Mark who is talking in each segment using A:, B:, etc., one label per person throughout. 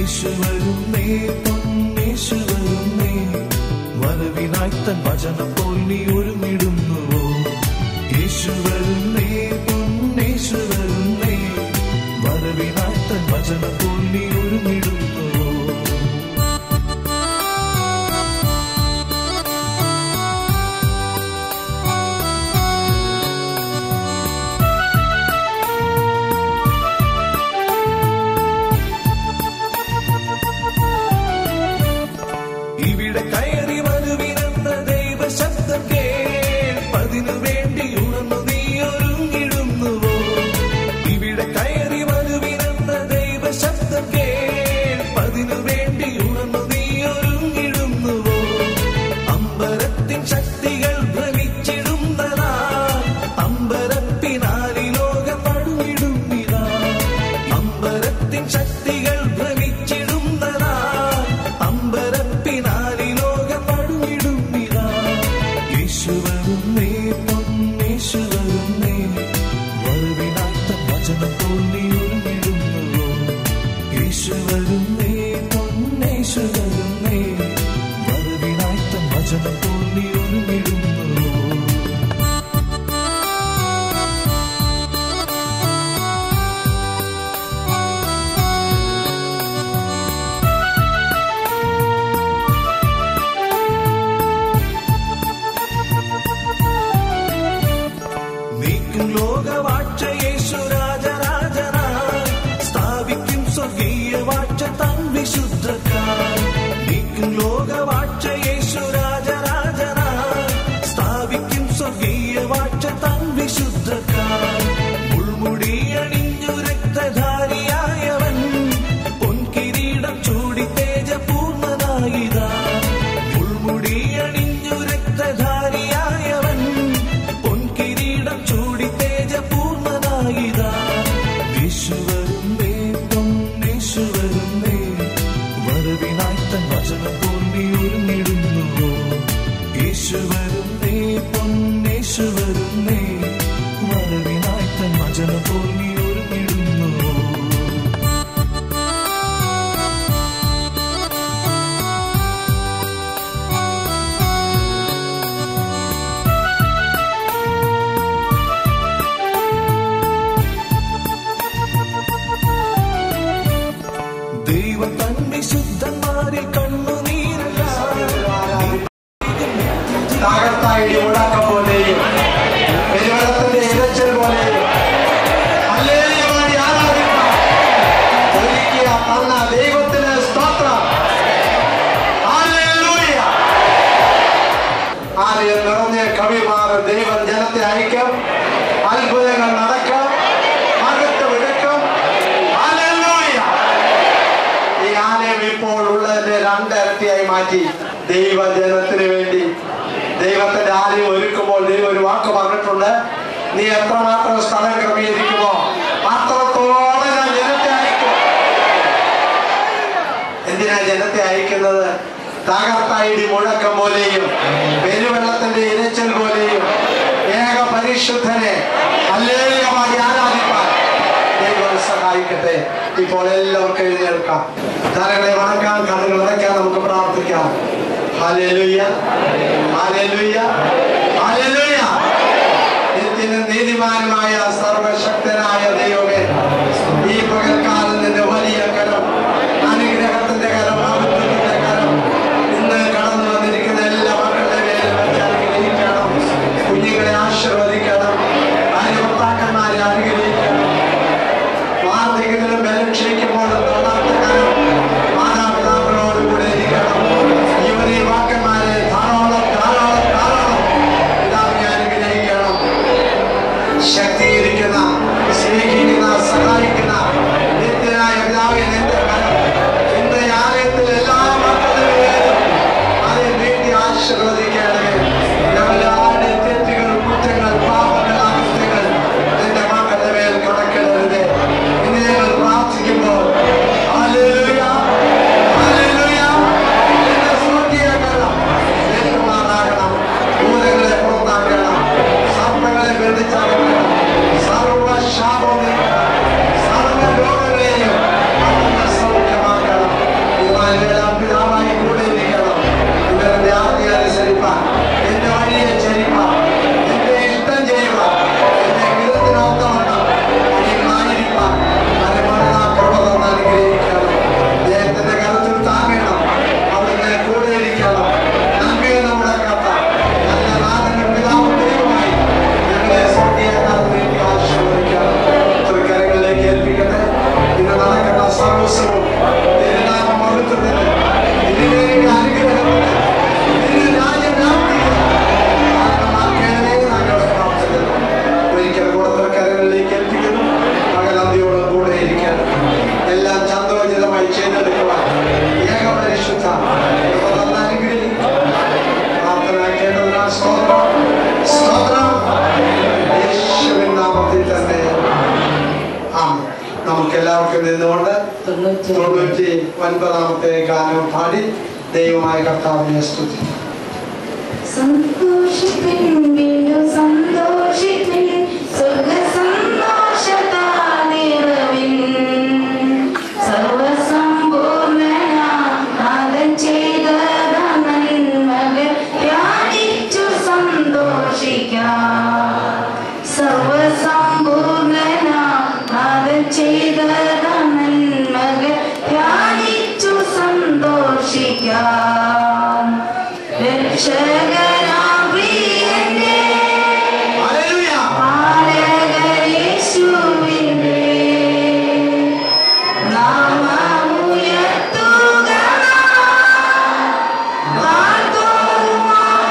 A: യേശു വരുന്നേ പൊന്നേശു വരുന്നേ വരവിനായി തൻ വചനം പോൽ നീ ഒരുമിടുന്നുവോ യേശു വരുന്നേ പൊന്നേശു വരുന്നേ വരവിനായി തൻ വചനം പോൽ നീ ഒരുമിടുന്നുവോ ഇവിടെ കയറി വരുവിനെന്ന ദൈവശബ്ദം കേൾപ്പതിനു വേണ്ടി ഉണർന്നു നീ ഒരുങ്ങിടുന്നുവോ ഇവിടെ കയറി വരുവിനെന്ന ദൈവശബ്ദം കേൾപ്പതിനു വേണ്ടി ഉണർന്നു നീ ഒരുങ്ങിടുന്നുവോ അമ്പരത്തിൻ ശക്തികൾ ഭ്രമിച്ചിടുന്നതാ അമ്പരപ്പിനാലി ലോകം നടുവിടുന്നിതാ അമ്പരത്തിൻ ശക്തികൾ ഭ്രമിച്ചിടുന്നതാ അമ്പരപ്പിനാലി ലോകം നടുവിടുന്നിതാ യേശു വരുന്നേ പൊന്നേശു വരുന്നേ വരവിനാത്ത വചനം തോന്നി ഒരുങ്ങിടുന്നുവോ യേശു വരുന്നേ പൊന്നേശു വരുന്നേ വരവിനാത്ത വചനം തോന്നി ഒരുങ്ങിടുന്നുവോ നീക്കും ലോകവാഴ്ച യേശു രാജരാജനായി സ്ഥാപിക്കും സ്വർഗീയ വാഴ്ച തൻ വിശുദ്ധക്കായി നീക്കും ലോകവാഴ്ച യേശു രാജരാജനായി സ്ഥാപിക്കും സ്വർഗീയ വാഴ്ച തൻ വിശുദ്ധക്കായി മുൾമുടി അണിഞ്ഞു രക്തധാരിയായവൻ പൊൻകിരീടം ചൂടി തേജപൂർണനായിതാ മുൾമുടി അണിഞ്ഞു രക്തധാരിയായവൻ പൊൻകിരീടം ചൂടി തേജപൂർണനായിതാ യേശു വരുന്നേ പൊന്നേശു വരുന്നേ വരവിനായി തൻ വചനം തോന്നി ഒരുങ്ങിടുന്നുവോ യേശു വരുന്നേ പൊന്നേശു വരുന്നേ വരവിനായി തൻ വചനം തോന്നി ഒരുങ്ങിടുന്നുവോ ദൈവം തൻ വിശുദ്ധന്മാരിൽ കണ്ണുനീരല്ല
B: താകത്തായി മുഴക്കം പോലെയും പെരുവെള്ളത്തിന്റെ ഇരച്ചൽ പോലെയും ഹല്ലേലൂയ പാടി ആരാധിക്കാം. ഒരുക്കിയ തന്ന ദൈവത്തിന് സ്തോത്രം ഹല്ലേലൂയ. ആലയം നിറഞ്ഞ കവിമാർ ദൈവം ജനത്തെ അയക്കും അത്ഭുതങ്ങൾ നടക്കും മകത്ത് വിടുക്കും ഹല്ലേലൂയ. ഈ ആലയം ഇപ്പോൾ ഉള്ളതിന്റെ രണ്ടിരട്ടിയായി മാറ്റി ദൈവജനത്തിന് വേണ്ടി ദൈവത്തിന്റെ ആലയം ഒരുക്കുമ്പോൾ ദൈവം ഒരു വാക്ക് പറഞ്ഞിട്ടുണ്ട് നീ എത്രമാത്രം സ്ഥലം ക്രമീകരിക്കുമോ അത്രത്തോളം ഞാൻ ജനത്തെ അയക്കും എന്തിനാ ജനത്തെ അയക്കുന്നത് തകർത്തായിടി മുഴക്കം പോലെയും പെരുവെള്ളത്തിന്റെ ഇരച്ചൽ പോലെയും ഏക പരിശുദ്ധനെ അല്ലേയമായി ആരാധിപ്പാൻ ദൈവം സഹായിക്കട്ടെ ഇപ്പോൾ എല്ലാവർക്കും എഴുന്നേൽക്കാം തലകളെ വണക്കാം കണ്ണുകൾ അടയ്ക്കാം നമുക്ക് പ്രാർത്ഥിക്കാം ഹല്ലേലൂയ ഹല്ലേലൂയ ഹല്ലേലൂയ നിത്യനും നീതിമാനുമായ സർവശക്തനായ ദൈവമേ ഈ പകൽക്കാലം നിന്റെ വലിയ കരം അനുഗ്രഹത്തിന്റെ കരം മഹത്വത്തിന്റെ കരം ഇന്ന് കടന്നു വന്നിരിക്കുന്ന എല്ലാ മക്കളുടെ പേരിൽ വെച്ച് അനുഗ്രഹിക്കണം കുഞ്ഞുങ്ങളെ ആശീർവദിക്കണം ഭാര്യ ഭർത്താക്കന്മാരെ അനുഗ്രഹിക്കണം വാർദ്ധക്യത്തിലും ബലക്ഷയിക്കുമ്പോഴും തൊള്ളാത്ത കരം മാതാപിതാക്കളോട് കൂടെ ഇരിക്കണം യുവതി വാക്കന്മാരെ ധാരാളം ധാരാളം ധാരാളം പിതാവിനെ അനുഗ്രഹിക്കണം ശക്തീകരിക്കുന്ന സ്നേഹിക്കുന്ന സഹായിക്കുന്ന നിത്യനായ പിതാവിനെ നിന്റെ കരം ഇന്ന് ഈ ആലയത്തിൽ എല്ലാ മക്കളുടെ പേരും അതിൽ നീട്ടി ആശീർവദിക്കണമേ ഞങ്ങളാരുടെയും തെറ്റുകൾ കുറ്റങ്ങൾ പാപങ്ങൾ അകൃത്യങ്ങൾ നിന്റെ മക്കളുടെ മേൽ കടക്കരുത് ഇന്ന് ഞങ്ങൾ പ്രാർത്ഥിക്കുമ്പോൾ നമുക്ക് എല്ലാവർക്കും നിന്നുകൊണ്ട് തൊണ്ണൂറ്റി ഒൻപതാമത്തെ ഗാനം പാടി ദൈവമായ കർത്താവിനെ സ്തുതി
C: സന്തോഷിപ്പിൻ വീണ്ടും സന്തോഷിപ്പിൻ സ്വർഗ സന്തോഷത്താനിറവിൻ സർവസമ്പൂർണനാഥൻ ചെയ്ത നന്മകൾ ധ്യാനിച്ചു സന്തോഷിക്കാം സർവസമ്പൂർണനാഥൻ ചെയ്ത നന്മകൾ ധ്യാനിച്ചു സന്തോഷിക്കാം രക്ഷകനാം പ്രിയന്റെ
B: ഹല്ലേലൂയ.
C: പാലകയേശുവിന്റെ നാമമുയർത്തുക നാൾതോറും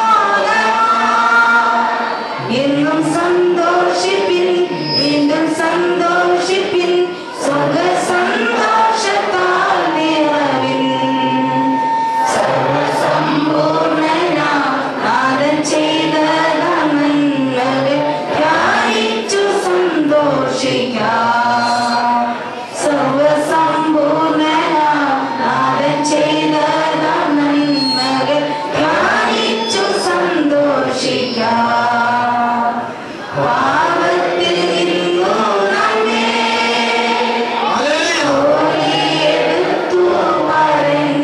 C: ആമോദമാ. എന്നും സന്തോഷിപ്പിൻ വീണ്ടും സന്തോഷിപ്പിൻ സ്വർഗ സന്തോഷത്താൽ നിറവിൻ സർവസമ്പൂർണനാഥൻ ചെയ്ത നന്മകൾ ധ്യാനിച്ചു സന്തോഷിക്കാം സർവസമ്പൂർണനാഥൻ ചെയ്ത നന്മകൾ ധ്യാനിച്ചു സന്തോഷിക്കാം പാപത്തിൽ നിന്നു നമ്മെ
B: ഹല്ലേലൂയ.
C: ഓടിയെടുത്തു പരൻ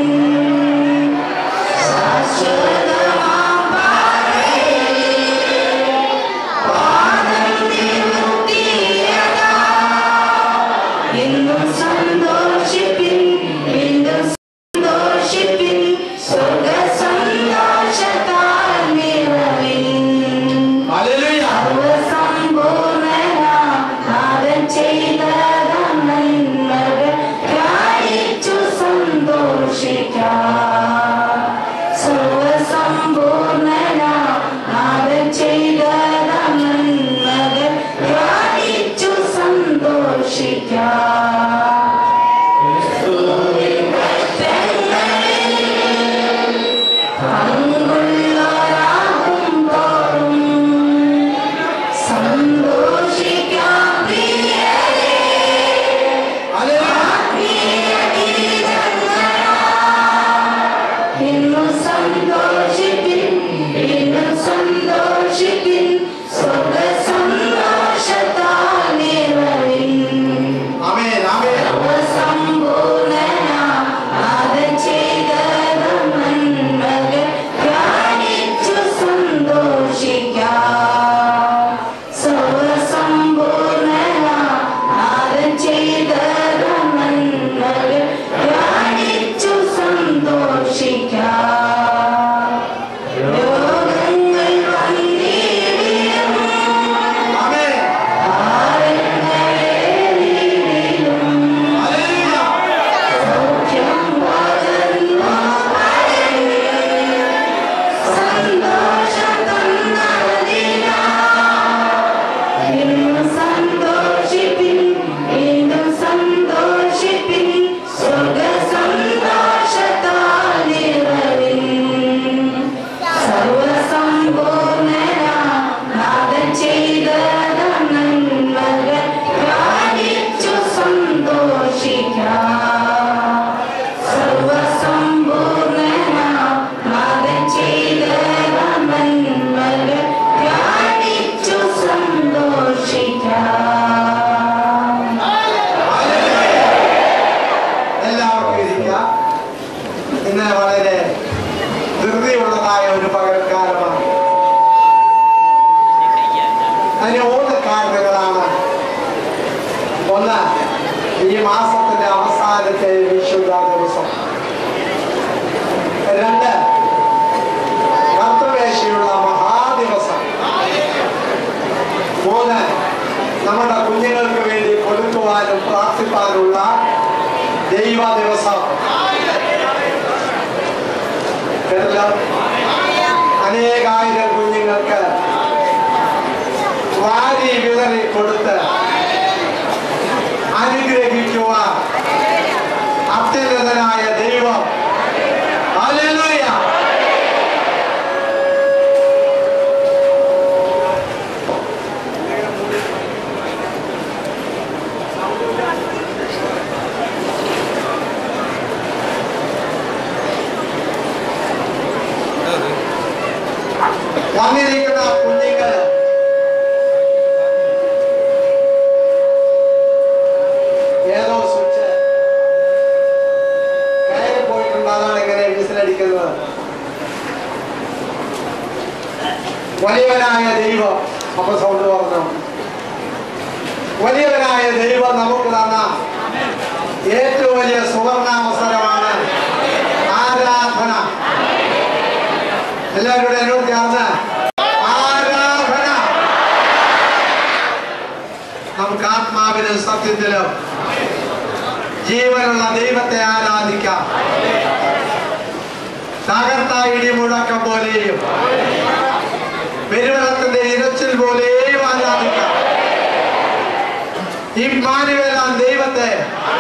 C: ശാശ്വതമാം പാതയിൽ പാദം നിവർത്തിയതാ. എന്നും സന്തോഷിപ്പിൻ വീണ്ടും സന്തോഷിപ്പിൻ സ്വർഗ സന്തോഷത്താൽ നിറവിൻ
B: ഹല്ലേലൂയ.
C: സർവസമ്പൂർണനാഥൻ ചെയ്ത നന്മകൾ ധ്യാനിച്ചു സന്തോഷിക്കാം സർവസമ്പൂർണനാഥൻ ചെയ്ത നന്മകൾ ധ്യാനിച്ചു സന്തോഷിക്കാം പങ്കുള്ളവരാകും തോറും സന്തോഷിക്കാം പ്രിയരേ
B: ഹല്ലേലൂയ.
C: ഇന്നും സന്തോഷിപ്പിൻ ഇന്നും സന്തോഷിപ്പിൻ സ്വർഗ സന്തോഷത്താൽ നിറവിൻ
B: ആമേൻ, ആമേൻ.
C: സർവസമ്പൂർണനാഥൻ ചെയ്ത നന്മകൾ ധ്യാനിച്ചു സന്തോഷിക്കാം സർവസമ്പൂർണനാഥൻ ചെയ്ത നന്മകൾ ധ്യാനിച്ചു സന്തോഷിക്കാം രോഗങ്ങൾ വന്നിടും
B: ആമേൻ.
C: ഭാരങ്ങളേറിയിടും
B: ഹല്ലേലൂയ.
C: സൗഖ്യം പകർന്നു പരൻ സന്തോഷം തന്നതിനാ ഇന്നും സന്തോഷിപ്പിൻ വീണ്ടും സന്തോഷിപ്പിൻ സ്വർഗ സന്തോഷത്താൽ നിറവിൻ സർവസമ്പൂർണനാഥൻ ചെയ്ത നന്മകൾ ധ്യാനിച്ചു സന്തോഷിക്കാം സർവസമ്പൂർണനാഥൻ ചെയ്ത നന്മകൾ ധ്യാനിച്ചു സന്തോഷിക്കാം
B: എല്ലാവർക്കും ഇരിക്കാം ഇന്ന് വളരെ ധൃതിയുള്ളതായ ഒരു പകൽക്കാലമാണ് അതിന് മൂന്ന് കാരണങ്ങളാണ് ഒന്ന് ഈ മാസത്തിന്റെ അവസാനത്തെ വിശുദ്ധ ദിവസം രണ്ട് കർത്തവേശയുള്ള മഹാദിവസം മൂന്ന് നമ്മുടെ കുഞ്ഞുങ്ങൾക്ക് വേണ്ടി കൊടുക്കുവാനും പ്രാർത്ഥിപ്പാനുള്ള ദൈവ ദിവസം കേട്ടല്ലോ അനേകായിരം കുഞ്ഞുങ്ങൾക്ക് വാരി വിതറി കൊടുത്ത് അനുഗ്രഹിക്കുവാൻ അത്യുന്നതനായ ദൈവം ഹല്ലേലൂയ വന്നിരിക്കുന്ന കുഞ്ഞുങ്ങൾ ഏതോ സ്വിച്ച് കയറി പോയിട്ടുണ്ട് അതാണ് ഇങ്ങനെ വിസിലടിക്കുന്നത് വലിയവനായ ദൈവം അപ്പൊ സൗണ്ട് പറഞ്ഞു വലിയവനായ ദൈവം നമുക്ക് തന്ന ഏറ്റവും വലിയ സുവർണാവസരമാണ് ആരാധന എല്ലാവരും കൂടെ എന്നോട് ചേർന്ന് ആരാധന നമുക്ക് ആത്മാവിനും സത്യത്തിലും ജീവനുള്ള ദൈവത്തെ ആരാധിക്കാം തകർത്ത ഇടി മുഴക്കം പോലെയും പെരുവെള്ളത്തിന്റെ ഇരച്ചിൽ പോലെയും ആരാധിക്കാം ഇമ്മാനുവേലാൻ ദൈവത്തെ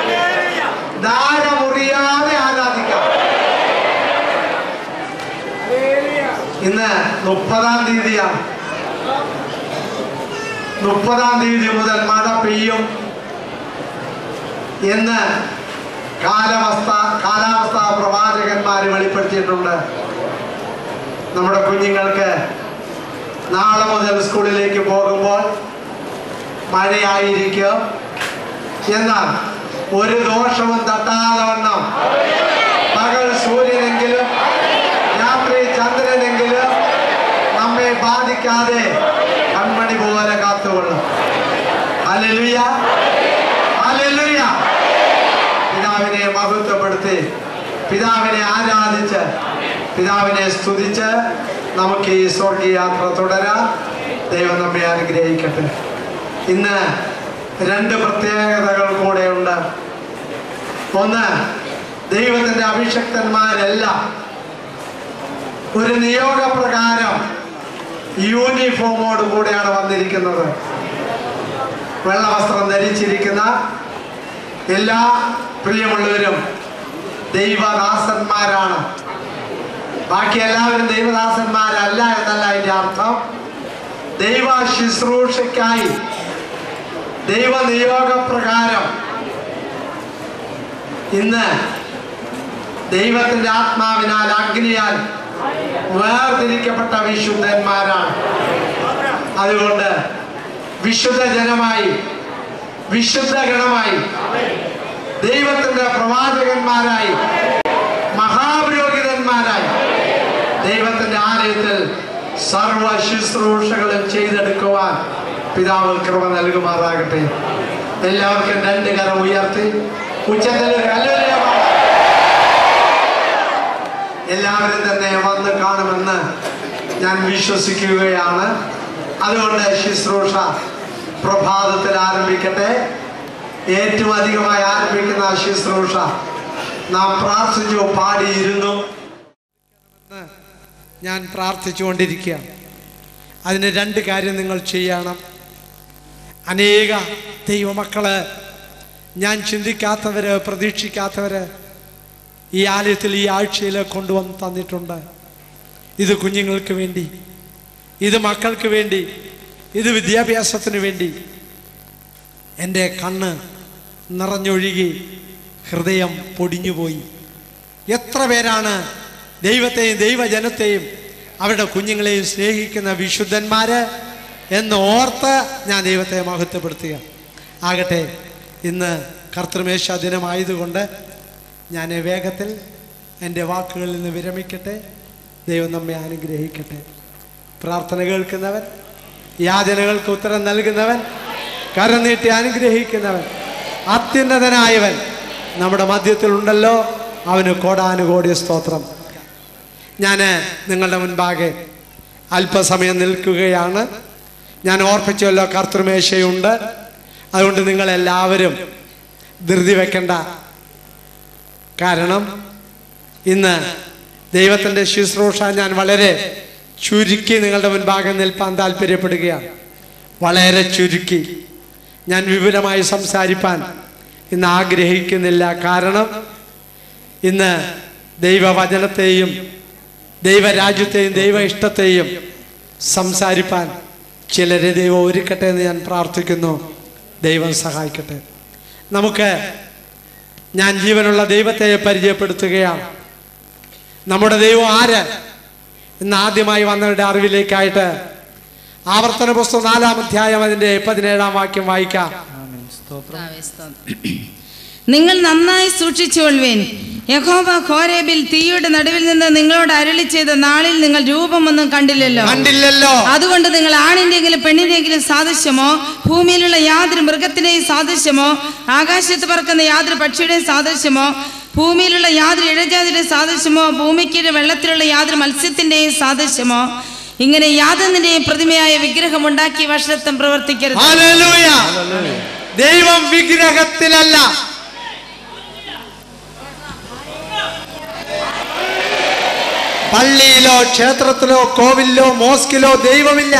B: ദാരമുറിയാതെ ആരാധിക്കാം ഇന്ന് മുപ്പതാം തീയതിയാണ് മുപ്പതാം തീയതി മുതൽ മഴ പെയ്യും എന്ന് കാലാവസ്ഥ കാലാവസ്ഥാ പ്രവാചകന്മാർ വെളിപ്പെടുത്തിയിട്ടുണ്ട് നമ്മുടെ കുഞ്ഞുങ്ങൾക്ക് നാളെ മുതൽ സ്കൂളിലേക്ക് പോകുമ്പോൾ മഴയായിരിക്കും എന്നാൽ ഒരു ദോഷവും തട്ടാതെ വണ്ണം പകൽ സൂര്യനെങ്കിലും രാത്രി ചന്ദ്രനെങ്കിലും നമ്മെ ബാധിക്കാതെ കൺമണി പോലെ കാത്തുകൊള്ളും ഹല്ലേലൂയ ഹല്ലേലൂയ പിതാവിനെ മഹത്വപ്പെടുത്തി പിതാവിനെ ആരാധിച്ച് പിതാവിനെ സ്തുതിച്ച് നമുക്ക് ഈ സ്വർഗീയ യാത്ര തുടരാം ദൈവം നമ്മെ അനുഗ്രഹിക്കട്ടെ ഇന്ന് രണ്ട് പ്രത്യേകതകൾ കൂടെയുണ്ട് ഒന്ന് ദൈവത്തിന്റെ അഭിഷക്തന്മാരെല്ലാം ഒരു നിയോഗപ്രകാരം യൂണിഫോമോട് കൂടെയാണ് വന്നിരിക്കുന്നത് വെള്ളവസ്ത്രം ധരിച്ചിരിക്കുന്ന എല്ലാ പ്രിയമുള്ളവരും ദൈവദാസന്മാരാണ് ബാക്കി എല്ലാവരും ദൈവദാസന്മാരല്ല എന്നല്ല അതിന്റെ അർത്ഥം ദൈവ ശുശ്രൂഷയ്ക്കായി ദൈവ നിയോഗപ്രകാരം ഇന്ന് ദൈവത്തിന്റെ ആത്മാവിനാൽ അഗ്നിയാൽ വേർതിരിക്കപ്പെട്ട വിശുദ്ധന്മാരാണ് അതുകൊണ്ട് വിശുദ്ധ ജനമായി വിശുദ്ധ ഗണമായി ദൈവത്തിന്റെ പ്രവാചകന്മാരായി മഹാപുരോഹിതന്മാരായി ദൈവത്തിന്റെ ആലയത്തിൽ സർവ ശുശ്രൂഷകളും ചെയ്തെടുക്കുവാൻ പിതാവ് കൃപ നൽകുമാറാകട്ടെ എല്ലാവർക്കും രണ്ട് കരം ഉയർത്തി ഉച്ചത്തിൽ ഒരു ഹല്ലേലൂയ പാടാം. എല്ലാവരും തന്നെ വന്ന് കാണുമെന്ന് ഞാൻ വിശ്വസിക്കുകയാണ് അതുകൊണ്ട് ശുശ്രൂഷ പ്രഭാതത്തിൽ ആരംഭിക്കട്ടെ ഏറ്റവും അധികമായി ആരംഭിക്കുന്ന ആ ശുശ്രൂഷ നാം പ്രാർത്ഥിച്ചു പാടിയിരുന്നു ഞാൻ പ്രാർത്ഥിച്ചുകൊണ്ടിരിക്കുകയാണ് അതിന് രണ്ട് കാര്യം നിങ്ങൾ ചെയ്യണം അനേക ദൈവമക്കള് ഞാൻ ചിന്തിക്കാത്തവര് പ്രതീക്ഷിക്കാത്തവര് ഈ ആലയത്തിൽ ഈ ആഴ്ചയിൽ കൊണ്ടുവന്ന് തന്നിട്ടുണ്ട് ഇത് കുഞ്ഞുങ്ങൾക്ക് വേണ്ടി ഇത് മക്കൾക്ക് വേണ്ടി ഇത് വിദ്യാഭ്യാസത്തിന് വേണ്ടി എൻ്റെ കണ്ണ് നിറഞ്ഞൊഴുകി ഹൃദയം പൊടിഞ്ഞുപോയി എത്ര പേരാണ് ദൈവത്തെയും ദൈവജനത്തെയും അവരുടെ കുഞ്ഞുങ്ങളെയും സ്നേഹിക്കുന്ന വിശുദ്ധന്മാര് എന്ന് ഓർത്ത് ഞാൻ ദൈവത്തെ മഹത്വപ്പെടുത്തുക ആകട്ടെ ഇന്ന് കർത്തൃമേശ ദിനമായതുകൊണ്ട് ഞാൻ വേഗത്തിൽ എൻ്റെ വാക്കുകളിൽ നിന്ന് വിരമിക്കട്ടെ ദൈവം നമ്മെ അനുഗ്രഹിക്കട്ടെ പ്രാർത്ഥന കേൾക്കുന്നവൻ യാചനകൾക്ക് ഉത്തരം നൽകുന്നവൻ കരം നീട്ടി അനുഗ്രഹിക്കുന്നവൻ അത്യുന്നതനായവൻ നമ്മുടെ മധ്യത്തിലുണ്ടല്ലോ അവന് കോടാനുകോടി സ്തോത്രം ഞാൻ നിങ്ങളുടെ മുൻപാകെ അല്പസമയം നിൽക്കുകയാണ് ഞാൻ ഓർപ്പിച്ചല്ലോ കർത്തൃമേശയുണ്ട് അതുകൊണ്ട് നിങ്ങളെല്ലാവരും ധൃതി വെക്കണ്ട കാരണം ഇന്ന് ദൈവത്തിൻ്റെ ശുശ്രൂഷ ഞാൻ വളരെ ചുരുക്കി നിങ്ങളുടെ മുൻപാകെ നിൽപ്പാൻ താല്പര്യപ്പെടുകയാണ് വളരെ ചുരുക്കി ഞാൻ വിപുലമായി സംസാരിപ്പാൻ ഇന്ന് ആഗ്രഹിക്കുന്നില്ല കാരണം ഇന്ന് ദൈവവചനത്തെയും ദൈവരാജ്യത്തെയും ദൈവ ഇഷ്ടത്തെയും സംസാരിപ്പാൻ ചിലരെ ദൈവം ഒരുക്കട്ടെ എന്ന് ഞാൻ പ്രാർത്ഥിക്കുന്നു ദൈവം സഹായിക്കട്ടെ നമുക്ക് ഞാൻ ജീവനുള്ള ദൈവത്തെ പരിചയപ്പെടുത്തുകയാണ് നമ്മുടെ ദൈവം ആര്
D: ഇന്ന് ആദ്യമായി വന്നവരുടെ അറിവിലേക്കായിട്ട് ആവർത്തന പുസ്തകം നാലാം അധ്യായം അതിന്റെ പതിനേഴാം വാക്യം വായിക്കാം
E: കർത്താവേ, സ്തോത്രം. നിങ്ങൾ നന്നായി സൂക്ഷിച്ചുകൊള്ളുവേൻ യഹോവ ഖോരേബിൽ തീയുടെ നടുവിൽ നിന്ന് നിങ്ങളോട് അരുളി ചെയ്ത നാളിൽ നിങ്ങൾ രൂപമൊന്നും കണ്ടില്ലല്ലോ
D: കണ്ടില്ലല്ലോ
E: അതുകൊണ്ട് നിങ്ങൾ ആണിന്റെങ്കിലും പെണ്ണിന്റെങ്കിലും സാദൃശ്യമോ ഭൂമിയിലുള്ള യാതൊരു മൃഗത്തിന്റെയും സാദൃശ്യമോ ആകാശത്ത് പറക്കുന്ന യാതൊരു പക്ഷിയുടെയും സാദൃശ്യമോ ഭൂമിയിലുള്ള യാതൊരു ഇഴജാതിയുടെ സാദൃശ്യമോ ഭൂമിക്കീഴ് വെള്ളത്തിലുള്ള യാതൊരു മത്സ്യത്തിന്റെയും സാദൃശ്യമോ ഇങ്ങനെ യാതൊന്നിന്റെയും പ്രതിമയായ വിഗ്രഹം ഉണ്ടാക്കി വർഷത്വം പ്രവർത്തിക്കരുത്
D: ഹല്ലേലൂയ. ദൈവം വിഗ്രഹത്തിലല്ല പള്ളിയിലോ ക്ഷേത്രത്തിലോ കോവിലിലോ മോസ്കിലോ ദൈവമില്ല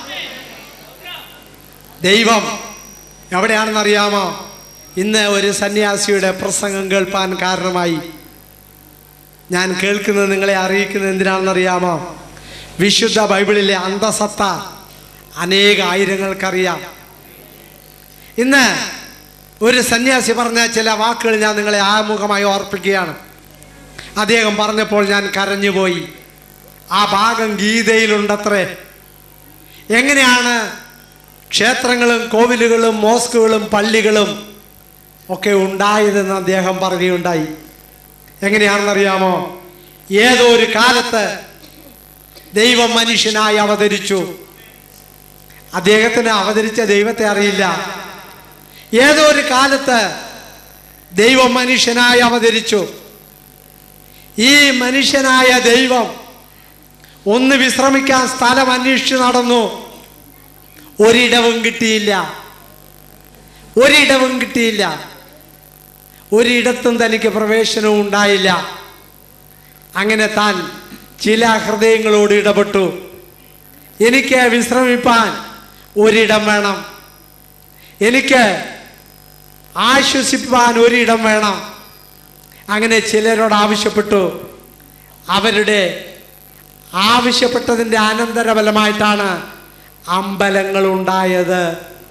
D: ദൈവം എവിടെയാണെന്ന് അറിയാമോ ഇന്ന് ഒരു സന്യാസിയുടെ പ്രസംഗം കേൾപ്പാൻ കാരണമായി ഞാൻ കേൾക്കുന്നത് നിങ്ങളെ അറിയിക്കുന്നത് എന്തിനാണെന്ന് അറിയാമോ വിശുദ്ധ ബൈബിളിലെ അന്തസത്ത അനേക ആയിരങ്ങൾക്കറിയാം ഇന്ന് ഒരു സന്യാസി പറഞ്ഞ ചില വാക്കുകൾ ഞാൻ നിങ്ങളെ ആമുഖമായി ഓർപ്പിക്കുകയാണ് അദ്ദേഹം പറഞ്ഞപ്പോൾ ഞാൻ കരഞ്ഞുപോയി ആ ഭാഗം ഗീതയിലുണ്ടത്രേ എങ്ങനെയാണ് ക്ഷേത്രങ്ങളും കോവിലുകളും മോസ്കുകളും പള്ളികളും ഒക്കെ ഉണ്ടായതെന്ന് അദ്ദേഹം പറയുകയുണ്ടായി എങ്ങനെയാണെന്നറിയാമോ ഏതോ ഒരു കാലത്ത് ദൈവം മനുഷ്യനായി അവതരിച്ചു അദ്ദേഹത്തിന് അവതരിച്ച ദൈവത്തെ അറിയില്ല ഏതോ ഒരു കാലത്ത് ദൈവം മനുഷ്യനായി അവതരിച്ചു ഈ മനുഷ്യനായ ദൈവം ഒന്ന് വിശ്രമിക്കാൻ സ്ഥലം അന്വേഷിച്ചു നടന്നു ഒരിടവും കിട്ടിയില്ല ഒരിടവും കിട്ടിയില്ല ഒരിടത്തും തനിക്ക് പ്രവേശനവും ഉണ്ടായില്ല അങ്ങനെ താൻ ചില ഹൃദയങ്ങളോട് ഇടപെട്ടു എനിക്ക് വിശ്രമിപ്പാൻ ഒരിടം വേണം എനിക്ക് ആശ്വസിപ്പാൻ ഒരിടം വേണം അങ്ങനെ ചിലരോട് ആവശ്യപ്പെട്ടു അവരുടെ ആവശ്യപ്പെട്ടതിൻ്റെ അനന്തരഫലമായിട്ടാണ് അമ്പലങ്ങൾ ഉണ്ടായത്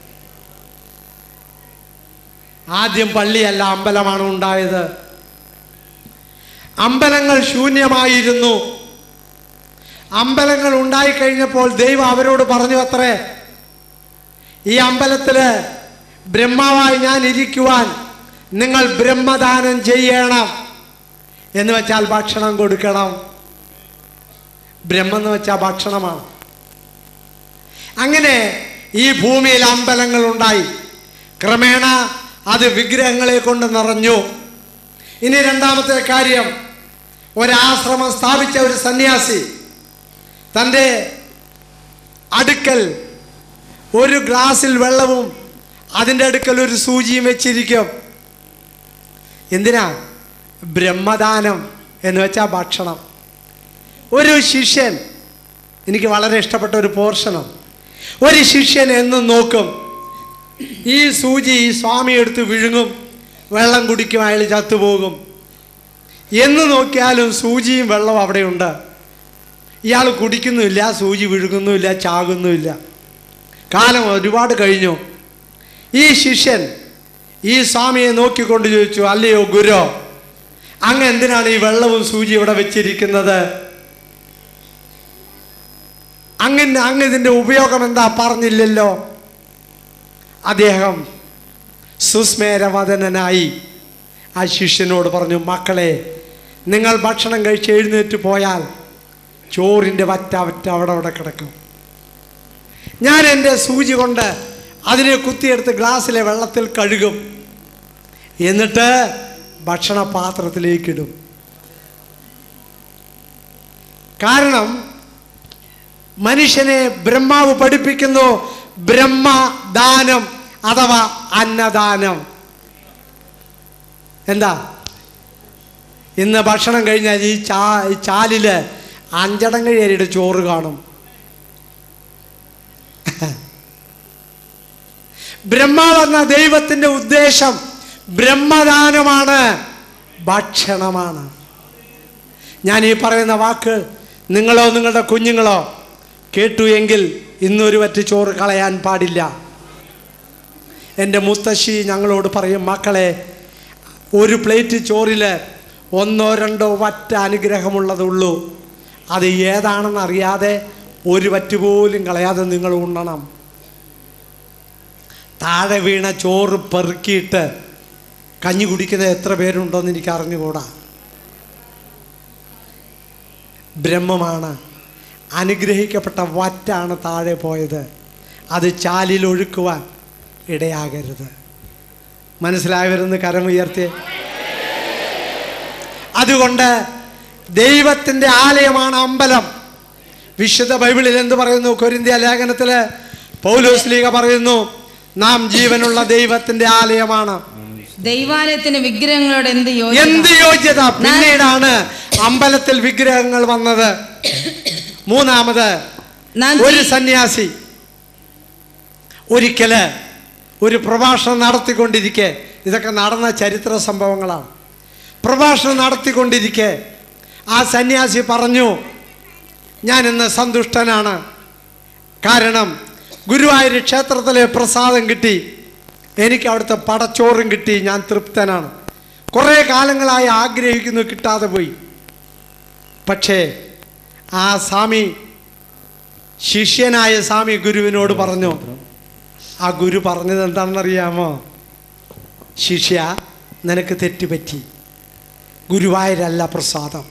D: ആദ്യം പള്ളിയല്ല അമ്പലമാണ് ഉണ്ടായത് അമ്പലങ്ങൾ ശൂന്യമായിരുന്നു അമ്പലങ്ങൾ ഉണ്ടായിക്കഴിഞ്ഞപ്പോൾ ദൈവം അവരോട് പറഞ്ഞു അത്രേ ഈ അമ്പലത്തില് ബ്രഹ്മാവായി ഞാൻ ഇരിക്കുവാൻ നിങ്ങൾ ബ്രഹ്മദാനം ചെയ്യണം എന്ന് വെച്ചാൽ ഭക്ഷണം കൊടുക്കണം ബ്രഹ്മം എന്ന് വെച്ചാൽ ഭക്ഷണമാണ് അങ്ങനെ ഈ ഭൂമിയിൽ അമ്പലങ്ങൾ ഉണ്ടായി ക്രമേണ അത് വിഗ്രഹങ്ങളെ കൊണ്ട് നിറഞ്ഞു ഇനി രണ്ടാമത്തെ കാര്യം ഒരാശ്രമം സ്ഥാപിച്ച ഒരു സന്യാസി തൻ്റെ അടുക്കൽ ഒരു ഗ്ലാസ്സിൽ വെള്ളവും അതിൻ്റെ അടുക്കൽ ഒരു സൂചിയും വെച്ചിരിക്കും എന്തിനാ ബ്രഹ്മദാനം എന്ന് വെച്ചാൽ ഭക്ഷണം ഒരു ശിഷ്യൻ എനിക്ക് വളരെ ഇഷ്ടപ്പെട്ട ഒരു പോർഷനം ഒരു ശിഷ്യൻ എന്നും നോക്കും ഈ സൂചി ഈ സ്വാമി എടുത്ത് വിഴുങ്ങും വെള്ളം കുടിക്കും അയാൾ ചത്തുപോകും എന്ന് നോക്കിയാലും സൂചിയും വെള്ളവും അവിടെയുണ്ട് ഇയാൾ കുടിക്കുന്നുമില്ല സൂചി വിഴുങ്ങുന്നുമില്ല ചാകുന്നുമില്ല കാലം ഒരുപാട് കഴിഞ്ഞു ഈ ശിഷ്യൻ ഈ സ്വാമിയെ നോക്കിക്കൊണ്ട് ചോദിച്ചു അല്ലയോ ഗുരു അങ്ങ് എന്തിനാണ് ഈ വെള്ളവും സൂചി ഇവിടെ വെച്ചിരിക്കുന്നത് അങ്ങനെ അങ്ങ് ഇതിൻ്റെ ഉപയോഗം എന്താ പറഞ്ഞില്ലല്ലോ അദ്ദേഹം സുസ്മേരവദനായി ആ ശിഷ്യനോട് പറഞ്ഞു മക്കളെ നിങ്ങൾ ഭക്ഷണം കഴിച്ച് എഴുന്നേറ്റ് പോയാൽ ചോറിൻ്റെ വറ്റ വറ്റ അവിടെ അവിടെ കിടക്കും ഞാൻ എൻ്റെ സൂചി കൊണ്ട് അതിനെ കുത്തിയെടുത്ത് ഗ്ലാസ്സിലെ വെള്ളത്തിൽ കഴുകും എന്നിട്ട് ഭക്ഷണ പാത്രത്തിലേക്കിടും കാരണം മനുഷ്യനെ ബ്രഹ്മാവ് പഠിപ്പിക്കുന്നു ബ്രഹ്മദാനം അഥവാ അന്നദാനം എന്താ ഇന്ന് ഭക്ഷണം കഴിഞ്ഞാൽ ഈ ചാ ഈ ചാലില് അഞ്ചടം കഴിയരുടെ ചോറ് കാണും ബ്രഹ്മാവ് എന്ന ദൈവത്തിന്റെ ഉദ്ദേശം ബ്രഹ്മദാനമാണ് ഭക്ഷണമാണ് ഞാൻ ഈ പറയുന്ന വാക്ക് നിങ്ങളോ നിങ്ങളുടെ കുഞ്ഞുങ്ങളോ കേട്ടു എങ്കിൽ ഇന്നൊരു വറ്റ് ചോറ് കളയാൻ പാടില്ല എൻ്റെ മുത്തശ്ശി ഞങ്ങളോട് പറയും മക്കളെ ഒരു പ്ലേറ്റ് ചോറിൽ ഒന്നോ രണ്ടോ വറ്റ അനുഗ്രഹമുള്ളതുള്ളൂ അത് ഏതാണെന്ന് അറിയാതെ ഒരു വറ്റ് പോലും കളയാതെ നിങ്ങൾ ഉണ്ണണം താഴെ വീണ ചോറ് പെറുക്കിയിട്ട് കഞ്ഞി കുടിക്കുന്ന എത്ര പേരുണ്ടോയെന്ന് എനിക്ക് അറിഞ്ഞുകൂടാ ബ്രഹ്മമാണ് അനുഗ്രഹിക്കപ്പെട്ട വറ്റാണ് താഴെ പോയത് അത് ചാലിൽ ഒഴുക്കുവാൻ ഇടയാകരുത് മനസ്സിലായവരെന്ന് കരമുയർത്തി അതുകൊണ്ട് ദൈവത്തിൻ്റെ ആലയമാണ് അമ്പലം വിശുദ്ധ ബൈബിളിൽ എന്ത് പറയുന്നു കൊരിന്ത്യ ലേഖനത്തിൽ പൗലോസ് ലീഗ പറയുന്നു നാം ജീവനുള്ള ദൈവത്തിൻ്റെ ആലയമാണ്
E: ദൈവാലയത്തിന് വിഗ്രഹങ്ങളോട് എന്ത് യോഗ്യത
D: എന്ത് യോഗ്യത പിന്നീടാണ് അമ്പലത്തിൽ വിഗ്രഹങ്ങൾ വന്നത് മൂന്നാമത്
E: നാം
D: ഒരു
E: ജീ-
D: സന്യാസി ഒരിക്കല് ഒരു പ്രഭാഷണം നടത്തിക്കൊണ്ടിരിക്കെ ഇതൊക്കെ നടന്ന ചരിത്ര സംഭവങ്ങളാണ് പ്രഭാഷണം നടത്തിക്കൊണ്ടിരിക്കെ ആ സന്യാസി പറഞ്ഞു ഞാൻ ഇന്ന് സന്തുഷ്ടനാണ് കാരണം ഗുരുവായൂർ ക്ഷേത്രത്തിലെ പ്രസാദം കിട്ടി എനിക്ക് അവിടുത്തെ പടച്ചോറും കിട്ടി ഞാൻ തൃപ്തനാണ് കുറേ കാലങ്ങളായി ആഗ്രഹിക്കുന്നു കിട്ടാതെ പോയി പക്ഷേ ആ സ്വാമി ശിഷ്യനായ സ്വാമി ഗുരുവിനോട് പറഞ്ഞു ആ ഗുരു പറഞ്ഞത് എന്താണെന്നറിയാമോ ശിഷ്യ നിനക്ക് തെറ്റുപറ്റി ഗുരുവായൂരല്ല പ്രസാദം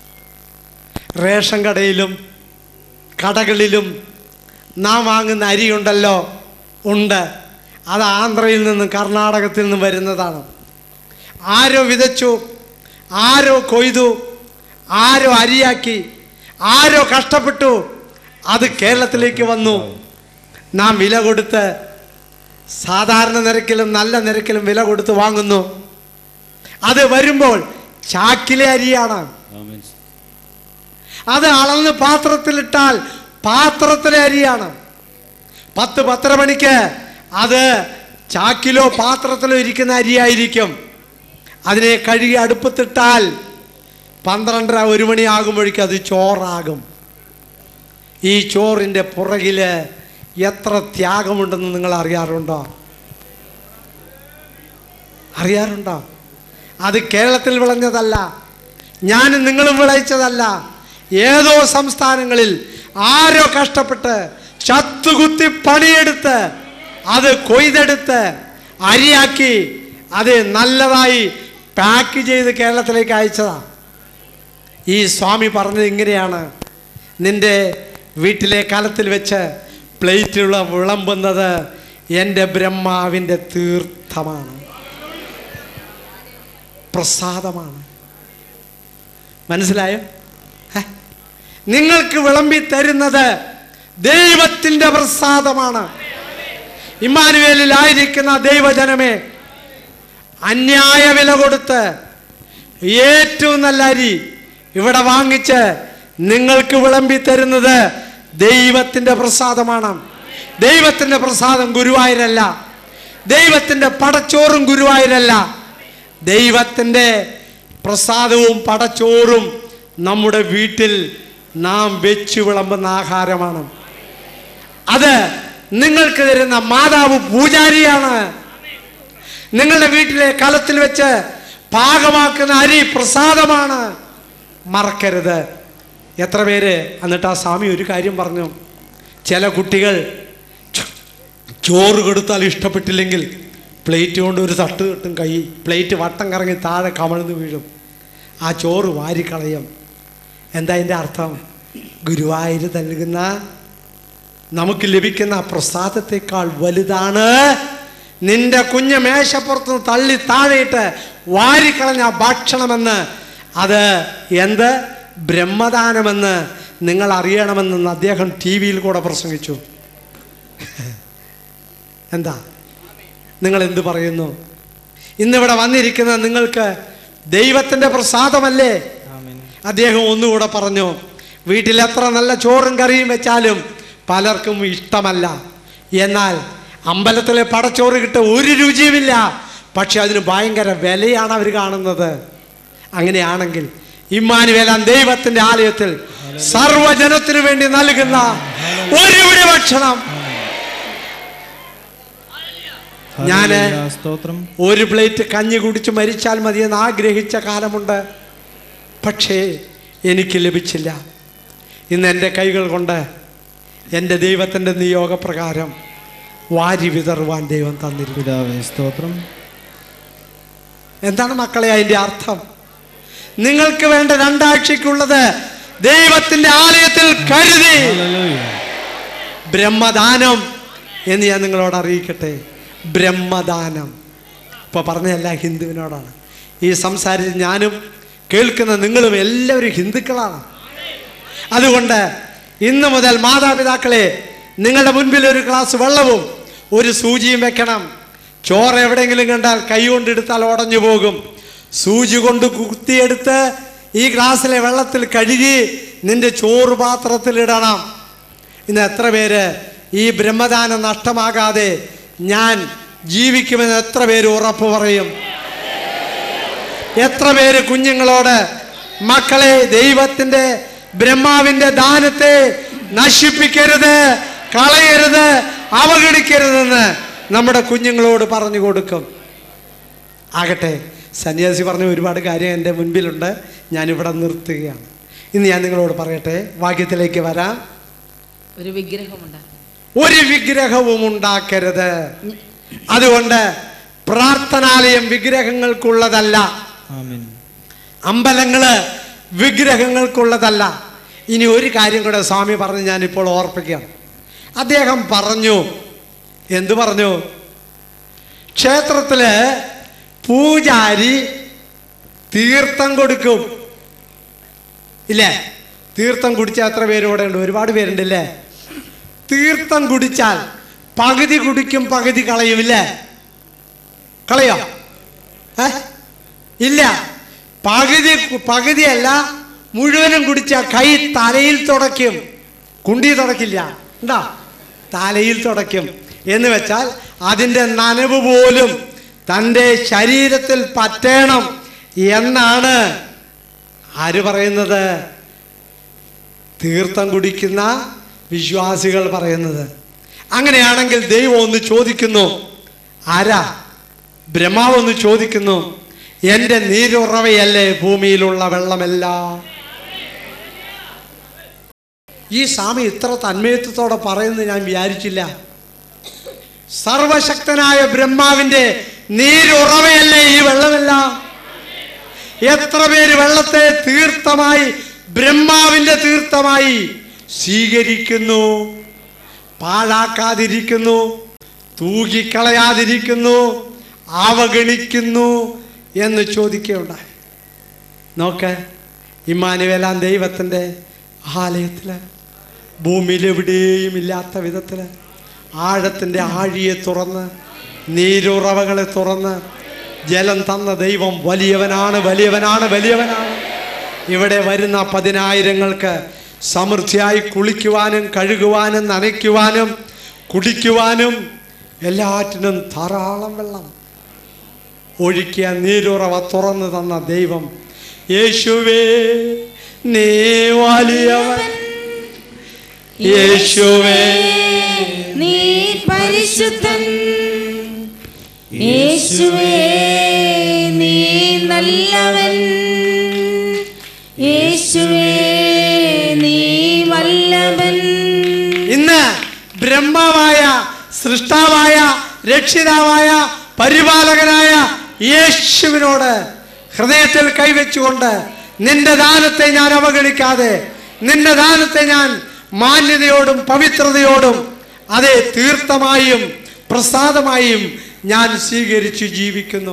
D: റേഷൻ കടയിലും കടകളിലും നാം വാങ്ങുന്ന അരിയുണ്ടല്ലോ ഉണ്ട് അത് ആന്ധ്രയിൽ നിന്നും കർണാടകത്തിൽ നിന്നും വരുന്നതാണ് ആരോ വിതച്ചു ആരോ കൊയ്തു ആരോ അരിയാക്കി ആരോ കഷ്ടപ്പെട്ടു അത് കേരളത്തിലേക്ക് വന്നു നാം വില കൊടുത്ത് സാധാരണ നിരക്കിലും നല്ല നിരക്കിലും വില കൊടുത്ത് വാങ്ങുന്നു അത് വരുമ്പോൾ ചാക്കിലെ അരിയാണ് അത് അളന്ന് പാത്രത്തിലിട്ടാൽ പാത്രത്തിലെ അരിയാണ് പത്ത് പത്തര മണിക്ക് അത് ചാക്കിലോ പാത്രത്തിലോ ഇരിക്കുന്ന അരിയായിരിക്കും അതിനെ കഴുകി അടുപ്പത്തിട്ടാൽ പന്ത്രണ്ടര ഒരു മണിയാകുമ്പോഴേക്കും അത് ചോറാകും ഈ ചോറിൻ്റെ പുറകിൽ എത്ര ത്യാഗമുണ്ടെന്ന് നിങ്ങൾ അറിയാറുണ്ടോ അറിയാറുണ്ടോ അത് കേരളത്തിൽ വിളഞ്ഞതല്ല ഞാനും നിങ്ങളും വിളയിച്ചതല്ല ഏതോ സംസ്ഥാനങ്ങളിൽ ആരോ കഷ്ടപ്പെട്ട് ചത്തുകുത്തി പണിയെടുത്ത് അത് കൊയ്തെടുത്ത് അരിയാക്കി അത് നല്ലതായി പാക്ക് ചെയ്ത് കേരളത്തിലേക്ക് അയച്ചതാണ് ഈ സ്വാമി പറഞ്ഞത് ഇങ്ങനെയാണ് നിന്റെ വീട്ടിലെ കാലത്തിൽ വെച്ച് പ്ലേറ്റിലുള്ള വിളമ്പുന്നത് എൻ്റെ ബ്രഹ്മാവിൻ്റെ തീർത്ഥമാണ് പ്രസാദമാണ് മനസ്സിലായോ ഹെ? നിങ്ങൾക്ക് വിളമ്പി തരുന്നത് ദൈവത്തിൻ്റെ പ്രസാദമാണ് ഇമ്മാനുവേലിലായിരിക്കുന്ന ദൈവജനമേ അന്യായ വില കൊടുത്ത് ഏറ്റവും നല്ല അരി ഇവിടെ വാങ്ങിച്ച് നിങ്ങൾക്ക് വിളമ്പി തരുന്നത് ദൈവത്തിൻ്റെ പ്രസാദമാണ് ദൈവത്തിൻ്റെ പ്രസാദം ഗുരുവായൂരല്ല ദൈവത്തിൻ്റെ പടച്ചോറും ഗുരുവായൂരല്ല ദൈവത്തിൻ്റെ പ്രസാദവും പടച്ചോറും നമ്മുടെ വീട്ടിൽ നാം വെച്ച് വിളമ്പുന്ന ആഹാരമാണ് അത് നിങ്ങൾക്ക് തരുന്ന മാതാവ് പൂജാരിയാണ് നിങ്ങളുടെ വീട്ടിലെ കലത്തിൽ വെച്ച് പാകമാക്കുന്ന അരി പ്രസാദമാണ് മറക്കരുത് എത്ര പേര് എന്നിട്ട് ആ സ്വാമി ഒരു കാര്യം പറഞ്ഞു ചില കുട്ടികൾ ചോ- ചോറ് കൊടുത്താൽ ഇഷ്ടപ്പെട്ടില്ലെങ്കിൽ പ്ലേറ്റ് കൊണ്ട് ഒരു തട്ട് കിട്ടും കൈ പ്ലേറ്റ് വട്ടം കറങ്ങി താഴെ കമഴ്ന്ന് വീഴും ആ ചോറ് വാരിക്കളയും എന്താ അതിൻ്റെ അർത്ഥം ഗുരുവായൂർ നൽകുന്ന നമുക്ക് ലഭിക്കുന്ന ആ പ്രസാദത്തെക്കാൾ വലുതാണ് നിന്റെ കുഞ്ഞ് മേശപ്പുറത്ത് നിന്ന് തള്ളി താഴെയിട്ട് വാരിക്കളഞ്ഞ ആ ഭക്ഷണമെന്ന് അത് എന്ത് ബ്രഹ്മദാനമെന്ന് നിങ്ങൾ അറിയണമെന്ന് അദ്ദേഹം ടി വിയിൽ കൂടെ പ്രസംഗിച്ചു എന്താ നിങ്ങൾ എന്ത് പറയുന്നു ഇന്നിവിടെ വന്നിരിക്കുന്ന നിങ്ങൾക്ക് ദൈവത്തിൻ്റെ പ്രസാദമല്ലേ അദ്ദേഹം ഒന്നുകൂടെ പറഞ്ഞു വീട്ടിൽ എത്ര നല്ല ചോറും കറിയും വെച്ചാലും പലർക്കും ഇഷ്ടമല്ല എന്നാൽ അമ്പലത്തിലെ പടച്ചോറ് കിട്ട ഒരു രുചിയുമില്ല പക്ഷെ അതിന് ഭയങ്കര വിലയാണ് അവർ കാണുന്നത് അങ്ങനെയാണെങ്കിൽ ഇമ്മാനുവേലാൻ ദൈവത്തിന്റെ ആലയത്തിൽ സർവജനത്തിനു വേണ്ടി നൽകുന്ന ഒരു പിടി ഭക്ഷണം ഞാന്
F: സ്തോത്രം
D: ഒരു പ്ലേറ്റ് കഞ്ഞി കുടിച്ച് മരിച്ചാൽ മതിയെന്ന് ആഗ്രഹിച്ച കാലമുണ്ട് പക്ഷേ എനിക്ക് ലഭിച്ചില്ല ഇന്ന് എൻ്റെ കൈകൾ കൊണ്ട് എൻ്റെ ദൈവത്തിൻ്റെ നിയോഗപ്രകാരം വാരി വിതറുവാൻ ദൈവം തന്നിരിക്കുന്നു
F: പിതാവേ സ്തോത്രം
D: എന്താണ് മക്കളെ അതിൻ്റെ അർത്ഥം നിങ്ങൾക്ക് വേണ്ട രണ്ടാഴ്ചക്കുള്ളത് ദൈവത്തിന്റെ ആലയത്തിൽ കരുതി
F: ഹല്ലേലൂയ.
D: ബ്രഹ്മദാനം എന്ന് ഞാൻ നിങ്ങളോട് അറിയിക്കട്ടെ ബ്രഹ്മദാനം ഇപ്പോൾ പറഞ്ഞതല്ല ഹിന്ദുവിനോടാണ് ഈ സംസാരിച്ച് ഞാനും കേൾക്കുന്ന നിങ്ങളും എല്ലാവരും ഹിന്ദുക്കളാണ് അതുകൊണ്ട് ഇന്ന് മുതൽ മാതാപിതാക്കളെ നിങ്ങളുടെ മുൻപിൽ ഒരു ഗ്ലാസ് വെള്ളവും ഒരു സൂചിയും വെക്കണം ചോറ് എവിടെയെങ്കിലും കണ്ടാൽ കൈ കൊണ്ടെടുത്താൽ ഉടഞ്ഞു പോകും സൂചി കൊണ്ട് കുത്തിയെടുത്ത് ഈ ഗ്ലാസ്സിലെ വെള്ളത്തിൽ കഴുകി നിന്റെ ചോറ് പാത്രത്തിലിടണം ഇന്ന് എത്ര പേര് ഈ ബ്രഹ്മദാനം നഷ്ടമാകാതെ ഞാൻ ജീവിക്കുമെന്ന് എത്ര പേര് ഉറപ്പ് പറയും എത്ര പേര് കുഞ്ഞുങ്ങളോട് മക്കളെ ദൈവത്തിന്റെ ബ്രഹ്മാവിന്റെ ദാനത്തെ നശിപ്പിക്കരുത് കളയരുത് അവഗണിക്കരുതെന്ന് നമ്മുടെ കുഞ്ഞുങ്ങളോട് പറഞ്ഞു കൊടുക്കും ആകട്ടെ സന്യാസി പറഞ്ഞ ഒരുപാട് കാര്യം എൻ്റെ മുൻപിലുണ്ട് ഞാനിവിടെ നിർത്തുകയാണ് ഇന്ന് ഞാൻ നിങ്ങളോട് പറയട്ടെ വാക്യത്തിലേക്ക് വരാം
E: ഒരു വിഗ്രഹമുണ്ട്
D: ഒരു വിഗ്രഹവും ഉണ്ടാക്കരുത് അതുകൊണ്ട് പ്രാർത്ഥനാലയം വിഗ്രഹങ്ങൾക്കുള്ളതല്ല
F: ആമേൻ
D: അമ്പലങ്ങള് വിഗ്രഹങ്ങൾക്കുള്ളതല്ല ഇനി ഒരു കാര്യം കൂടെ സ്വാമി പറഞ്ഞ് ഞാനിപ്പോൾ ഓർപ്പിക്കാം അദ്ദേഹം പറഞ്ഞു എന്തു പറഞ്ഞു ക്ഷേത്രത്തില് പൂജാരി തീർത്ഥം കൊടുക്കും ഇല്ലേ തീർത്ഥം കുടിച്ച എത്ര പേര് ഇവിടെ ഉണ്ട് ഒരുപാട് പേരുണ്ട് ഇല്ലേ തീർത്ഥം കുടിച്ചാൽ പകുതി കുടിക്കും പകുതി കളയും ഇല്ലേ കളയോ ഏ ഇല്ല പകുതി പകുതിയല്ല മുഴുവനും കുടിച്ച കൈ തലയിൽ തുടയ്ക്കും കുണ്ടി തുടക്കില്ല എന്താ തലയിൽ തുടയ്ക്കും എന്ന് വെച്ചാൽ അതിൻ്റെ നനവ് പോലും തൻ്റെ ശരീരത്തിൽ പറ്റണം എന്നാണ് ആര് പറയുന്നത് തീർത്ഥം കുടിക്കുന്ന വിശ്വാസികൾ പറയുന്നത് അങ്ങനെയാണെങ്കിൽ ദൈവം ഒന്ന് ചോദിക്കുന്നു ആരാ ബ്രഹ്മാവ് ഒന്ന് ചോദിക്കുന്നു എൻ്റെ നീരുറവയല്ലേ ഭൂമിയിലുള്ള വെള്ളമെല്ലാം ഈ സ്വാമി ഇത്ര തന്മയത്വത്തോടെ പറയുന്നത് ഞാൻ വിചാരിച്ചില്ല സർവശക്തനായ ബ്രഹ്മാവിന്റെ നീരുറവയല്ലേ ഈ വെള്ളമെല്ലാം എത്ര പേര് വെള്ളത്തെ തീർത്ഥമായി ബ്രഹ്മാവിന്റെ തീർത്ഥമായി സ്വീകരിക്കുന്നു പാഴാക്കാതിരിക്കുന്നു തൂകിക്കളയാതിരിക്കുന്നു അവഗണിക്കുന്നു എന്ന് ചോദിക്കുകയുണ്ടായി നോക്ക് ഇമ്മാനുവേലാൻ ദൈവത്തിൻ്റെ ആലയത്തിൽ ഭൂമിയിൽ എവിടെയും ഇല്ലാത്ത വിധത്തിൽ ആഴത്തിൻ്റെ ആഴിയെ തുറന്ന് നീരുറവകളെ തുറന്ന് ജലം തന്ന ദൈവം വലിയവനാണ് വലിയവനാണ് വലിയവനാണ് ഇവിടെ വരുന്ന പതിനായിരങ്ങൾക്ക് സമൃദ്ധിയായി കുളിക്കുവാനും കഴുകുവാനും നനയ്ക്കുവാനും കുടിക്കുവാനും എല്ലാറ്റിനും ധാരാളം വെള്ളം ഒഴുക്കിയ നീരുറവ തുറന്നു തന്ന ദൈവം യേശുവേ നീ വലിയവൻ യേശുവേ
E: നീ പരിശുദ്ധൻ യേശുവേ നീ നല്ലവൻ യേശുവേ നീ വല്ലവൻ
D: ഇന്ന് ബ്രഹ്മാവായ സൃഷ്ടാവായ രക്ഷിതാവായ പരിപാലകനായ യേശുവിനോട് ഹൃദയത്തിൽ കൈവച്ചുകൊണ്ട് നിന്റെ ദാനത്തെ ഞാൻ അവഗണിക്കാതെ നിന്റെ ദാനത്തെ ഞാൻ മാന്യതയോടും പവിത്രതയോടും അതെ തീർത്ഥമായും പ്രസാദമായും ഞാൻ സ്വീകരിച്ചു ജീവിക്കുന്നു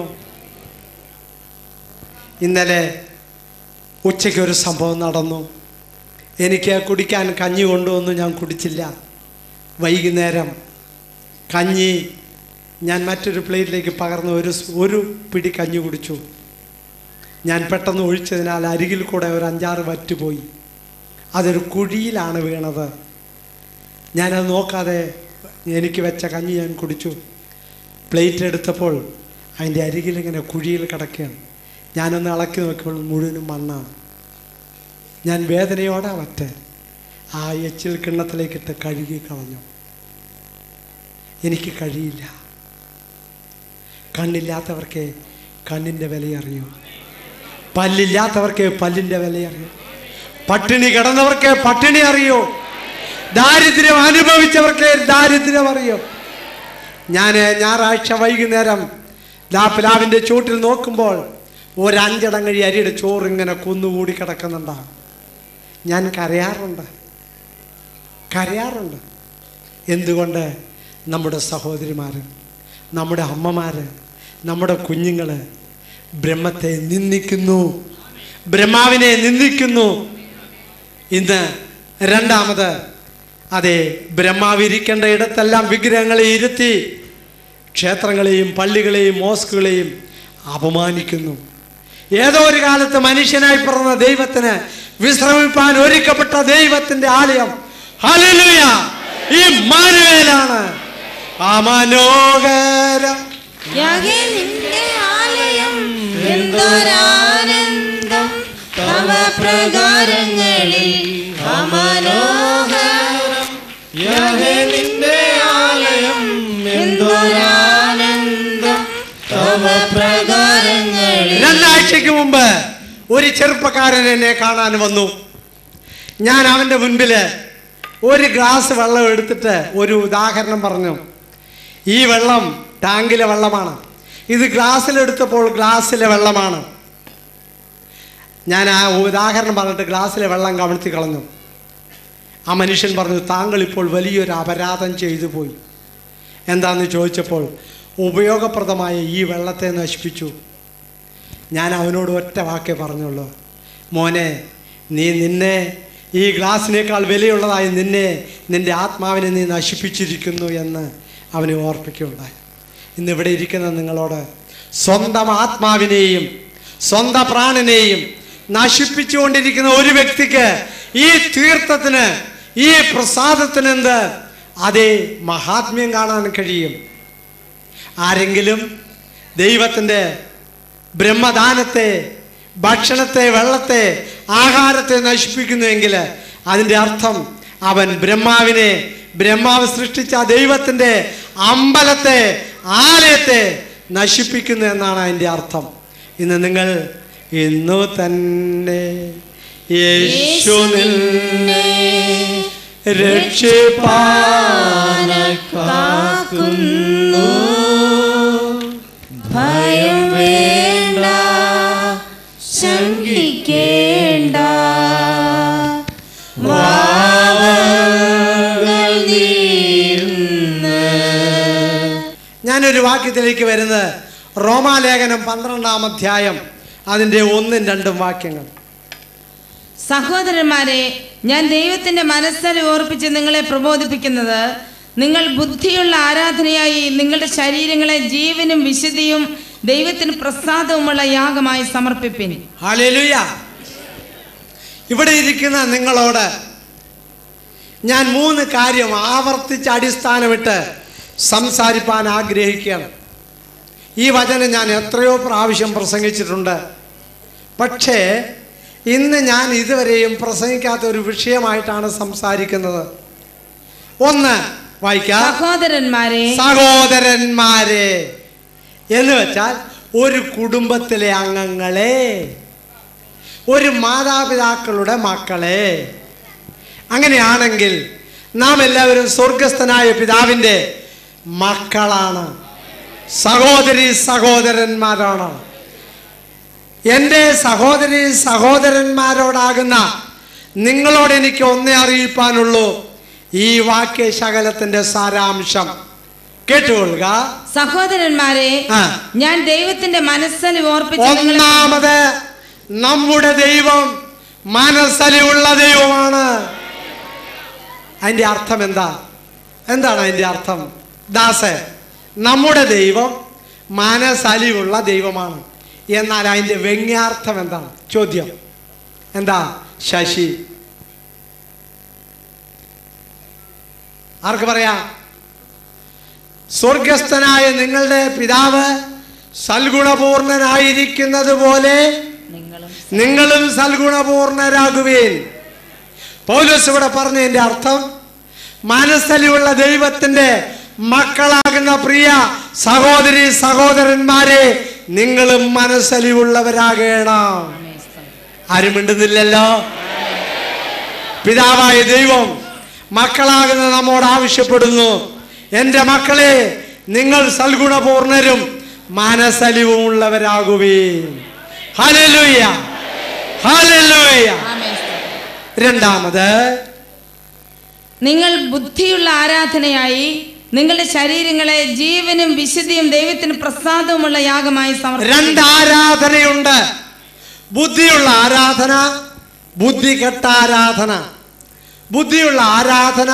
D: ഇന്നലെ ഉച്ചയ്ക്ക് ഒരു സംഭവം നടന്നു എനിക്ക് കുടിക്കാൻ കഞ്ഞി കൊണ്ടുവന്നു ഞാൻ കുടിച്ചില്ല വൈകുന്നേരം കഞ്ഞി ഞാൻ മറ്റൊരു പ്ലേറ്റിലേക്ക് പകർന്ന് ഒരു സ്- ഒരു പിടി കഞ്ഞി കുടിച്ചു ഞാൻ പെട്ടെന്ന് ഒഴിച്ചതിനാൽ അരികിൽ കൂടെ ഒരു അഞ്ചാറ് വറ്റ് പോയി അതൊരു കുഴിയിലാണ് വീണത് ഞാനത് നോക്കാതെ എനിക്ക് വെച്ച കഞ്ഞി ഞാൻ കുടിച്ചു പ്ലേറ്റ് എടുത്തപ്പോൾ അതിൻ്റെ അരികിൽ ഇങ്ങനെ കുഴിയിൽ കിടക്കുകയാണ് ഞാനൊന്ന് ഇളക്കി നോക്കിയപ്പോൾ മുഴുവനും മണ്ണാണ് ഞാൻ വേദനയോടെ വറ്റ് ആ എച്ചിൽ കിണ്ണത്തിലേക്കിട്ട് കഴുകി കളഞ്ഞു എനിക്ക് കഴിയില്ല കണ്ണില്ലാത്തവർക്ക് കണ്ണിൻ്റെ വില അറിയൂ പല്ലില്ലാത്തവർക്ക് പല്ലിൻ്റെ വില അറിയൂ പട്ടിണി കിടന്നവർക്ക് പട്ടിണി അറിയോ ദാരിദ്ര്യം അനുഭവിച്ചവർക്ക് ദാരിദ്ര്യം അറിയോ ഞാൻ ഞായറാഴ്ച വൈകുന്നേരം ലാപ്പിലാവിൻ്റെ ചൂട്ടിൽ നോക്കുമ്പോൾ ഒരു അഞ്ചടങ്ങഴി അരിയുടെ ചോറ് ഇങ്ങനെ കുന്നുകൂടി കിടക്കുന്നുണ്ടാകും ഞാൻ കരയാറുണ്ട് കരയാറുണ്ട് എന്തുകൊണ്ട് നമ്മുടെ സഹോദരിമാർ നമ്മുടെ അമ്മമാർ നമ്മുടെ കുഞ്ഞുങ്ങൾ ബ്രഹ്മത്തെ നിന്ദിക്കുന്നു ബ്രഹ്മാവിനെ നിന്ദിക്കുന്നു ഇന്ന് രണ്ടാമത് അതെ ബ്രഹ്മാവ് ഇരിക്കേണ്ട ഇടത്തെല്ലാം വിഗ്രഹങ്ങളെ ഇരുത്തി ക്ഷേത്രങ്ങളെയും പള്ളികളെയും മോസ്കുകളെയും അപമാനിക്കുന്നു ഏതോ ഒരു കാലത്ത് മനുഷ്യനായി പിറന്ന ദൈവത്തിന് വിശ്രമിപ്പാൻ ഒരുക്കപ്പെട്ട ദൈവത്തിന്റെ ആലയം ഹല്ലേലൂയ ഈ മാനുവേലാണ് ആ മനോഹരം
C: യാഗേ നിന്റെ ആലയം എന്തൊരാനന്ദം തവ പ്രകാരങ്ങളിൽ അമനോഹരം യാഗേ നിന്റെ ആലയം എന്തൊരാനന്ദം തവ പ്രകാരങ്ങളിൽ
D: രണ്ടാഴ്ചക്ക് മുമ്പ് ഒരു ചെറുപ്പക്കാരൻ എന്നെ കാണാൻ വന്നു ഞാൻ അവൻ്റെ മുൻപിൽ ഒരു ഗ്ലാസ് വെള്ളം എടുത്തിട്ട് ഒരു ഉദാഹരണം പറഞ്ഞു ഈ വെള്ളം ടാങ്കിലെ വെള്ളമാണ് ഇത് ഗ്ലാസ്സിലെടുത്തപ്പോൾ ഗ്ലാസ്സിലെ വെള്ളമാണ് ഞാൻ ആ ഉദാഹരണം പറഞ്ഞിട്ട് ഗ്ലാസ്സിലെ വെള്ളം കമഴ്ത്തി കളഞ്ഞു ആ മനുഷ്യൻ പറഞ്ഞു താങ്കൾ ഇപ്പോൾ വലിയൊരു അപരാധം ചെയ്തു പോയി എന്താണെന്ന് ചോദിച്ചപ്പോൾ ഉപയോഗപ്രദമായ ഈ വെള്ളത്തെ നശിപ്പിച്ചു ഞാൻ അവനോട് ഒറ്റ വാക്കേ പറഞ്ഞുള്ളൂ മോനെ നീ നിന്നെ ഈ ഗ്ലാസിനേക്കാൾ വിലയുള്ളതായി നിന്നെ നിന്റെ ആത്മാവിനെ നീ നശിപ്പിച്ചിരിക്കുന്നു എന്ന് അവനെ ഓർപ്പിക്കുകയുണ്ടായി ഇന്ന് ഇവിടെ ഇരിക്കുന്ന നിങ്ങളോട് സ്വന്തം ആത്മാവിനെയും സ്വന്തം പ്രാണനെയും നശിപ്പിച്ചുകൊണ്ടിരിക്കുന്ന ഒരു വ്യക്തിക്ക് ഈ തീർത്ഥത്തിന് ഈ പ്രസാദത്തിന് എന്ത് അതേ മഹാത്മ്യം കാണാൻ കഴിയും ആരെങ്കിലും ദൈവത്തിൻ്റെ ബ്രഹ്മദാനത്തെ ഭക്ഷണത്തെ വെള്ളത്തെ ആഹാരത്തെ നശിപ്പിക്കുന്നുവെങ്കിൽ അതിൻ്റെ അർത്ഥം അവൻ ബ്രഹ്മാവിനെ ബ്രഹ്മാവ് സൃഷ്ടിച്ച ആ ദൈവത്തിൻ്റെ അമ്പലത്തെ ആലയത്തെ നശിപ്പിക്കുന്നു എന്നാണ് അതിൻ്റെ അർത്ഥം ഇന്ന് നിങ്ങൾ ഇന്നു തന്നെ യേശു നിന്നെ രക്ഷിപ്പാന
C: കാക്കുന്നു ഭയം വേണ്ട ശങ്കിക്കേണ്ട വാവങ്ങൾ നീർന്ന്
D: ഞാനൊരു വാക്യത്തിലേക്ക് വരുന്നത് റോമാലേഖനം പന്ത്രണ്ടാം അധ്യായം അതിൻ്റെ ഒന്നും രണ്ടും വാക്യങ്ങൾ
E: സഹോദരന്മാരെ ഞാൻ ദൈവത്തിന്റെ മനസ്സൽ ഓർപ്പിച്ച് നിങ്ങളെ പ്രബോധിപ്പിക്കുന്നത് നിങ്ങൾ ബുദ്ധിയുള്ള ആരാധനയായി നിങ്ങളുടെ ശരീരങ്ങളെ ജീവനും വിശുദ്ധിയും ദൈവത്തിന് പ്രസാദവുമുള്ള യാഗമായി സമർപ്പിപ്പിൻ
D: ഹാലേലുയ ഇവിടെ ഇരിക്കുന്ന നിങ്ങളോട് ഞാൻ മൂന്ന് കാര്യം ആവർത്തിച്ച് അടിസ്ഥാനമിട്ട് സംസാരിപ്പാൻ ആഗ്രഹിക്കുകയാണ് ഈ വചനം ഞാൻ എത്രയോ പ്രാവശ്യം പ്രസംഗിച്ചിട്ടുണ്ട് പക്ഷേ ഇന്ന് ഞാൻ ഇതുവരെയും പ്രസംഗിക്കാത്ത ഒരു വിഷയമായിട്ടാണ് സംസാരിക്കുന്നത് ഒന്ന് വായിക്കാം
E: സഹോദരന്മാരെ
D: സഹോദരന്മാരെ എന്ന് വെച്ചാൽ ഒരു കുടുംബത്തിലെ അംഗങ്ങളെ ഒരു മാതാപിതാക്കളുടെ മക്കളെ അങ്ങനെയാണെങ്കിൽ നാം എല്ലാവരും സ്വർഗസ്ഥനായ പിതാവിൻ്റെ മക്കളാണ് സഹോദരി സഹോദരന്മാരാണ് എൻ്റെ സഹോദരി സഹോദരന്മാരോടാകുന്ന നിങ്ങളോട് എനിക്ക് ഒന്നേ അറിയിപ്പാനുള്ളൂ ഈ വാക്യ ശകലത്തിന്റെ സാരാംശം കേട്ടുകൊള്ളുക
E: സഹോദരന്മാരെ
D: ആ.
E: ഞാൻ ദൈവത്തിന്റെ മനസ്സൽ ഓർപ്പിച്ച് നിങ്ങളെ
D: ഒന്നാമത് നമ്മുടെ ദൈവം മനസ്സലിയുള്ള ദൈവമാണ് അതിന്റെ അർത്ഥം എന്താ എന്താണ് അതിന്റെ അർത്ഥം ദാസ നമ്മുടെ ദൈവം മനസ്സലിവുള്ള ദൈവമാണ് എന്നാൽ അതിന്റെ വ്യംഗ്യാർത്ഥം എന്താണ് ചോദ്യം എന്താ ശശി ആർക്ക് പറയാം സ്വർഗസ്ഥനായ നിങ്ങളുടെ പിതാവ് സൽഗുണപൂർണനായിരിക്കുന്നത് പോലെ നിങ്ങളും സൽഗുണപൂർണരാകുവേൻ പൗലോസ് ഇവിടെ പറഞ്ഞതിന്റെ അർത്ഥം മനസ്സലിയുള്ള ദൈവത്തിന്റെ മക്കളാകുന്ന പ്രിയ സഹോദരി സഹോദരന്മാരെ നിങ്ങളും മനസ്സലിവുള്ളവരാകണം ആരും മിണ്ടുന്നില്ലല്ലോ പിതാവായ ദൈവം മക്കളാകുന്ന നമ്മോട് ആവശ്യപ്പെടുന്നു എൻ്റെ മക്കളെ നിങ്ങൾ സൽഗുണപൂർണരും മനസ്സലിവുമുള്ളവരാകുകയും ഹല്ലേലൂയ ഹല്ലേലൂയ രണ്ടാമത്
E: നിങ്ങൾ ബുദ്ധിയുള്ള ആരാധനയായി നിങ്ങളുടെ ശരീരങ്ങളെ ജീവനും വിശുദ്ധിയും ദൈവത്തിന് പ്രസാദവുമുള്ള യാഗമായി സമർപ്പിക്കും
D: രണ്ട് ആരാധനയുണ്ട് ബുദ്ധിയുള്ള ആരാധന ബുദ്ധി കെട്ട ആരാധന ബുദ്ധിയുള്ള ആരാധന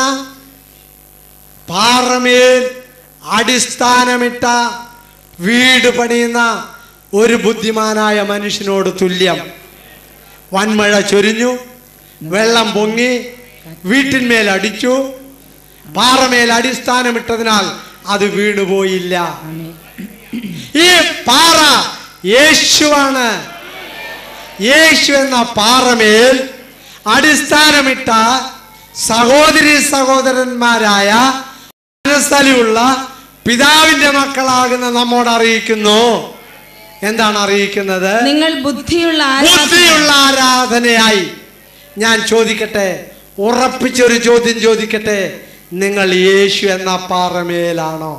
D: പാറമേൽ അടിസ്ഥാനമിട്ട വീട് പണിയുന്ന ഒരു ബുദ്ധിമാനായ മനുഷ്യനോട് തുല്യം വൻമഴ ചൊരിഞ്ഞു വെള്ളം പൊങ്ങി വീട്ടിന്മേൽ അടിച്ചു പാറമേൽ അടിസ്ഥാനമിട്ടതിനാൽ അത് വീണുപോയില്ല ഈ പാറ യേശുവാണ് യേശു എന്ന പാറമേൽ അടിസ്ഥാനമിട്ട സഹോദരി സഹോദരന്മാരായ മനസ്സലിയുള്ള പിതാവിന്റെ മക്കളാകുന്ന നമ്മോട് അറിയിക്കുന്നു എന്താണ് അറിയിക്കുന്നത്
E: നിങ്ങൾ ബുദ്ധിയുള്ള ആരാധന
D: ബുദ്ധിയുള്ള ആരാധനയായി ഞാൻ ചോദിക്കട്ടെ ഉറപ്പിച്ചൊരു ചോദ്യം ചോദിക്കട്ടെ നിങ്ങൾ യേശു എന്ന പാറമേലാണോ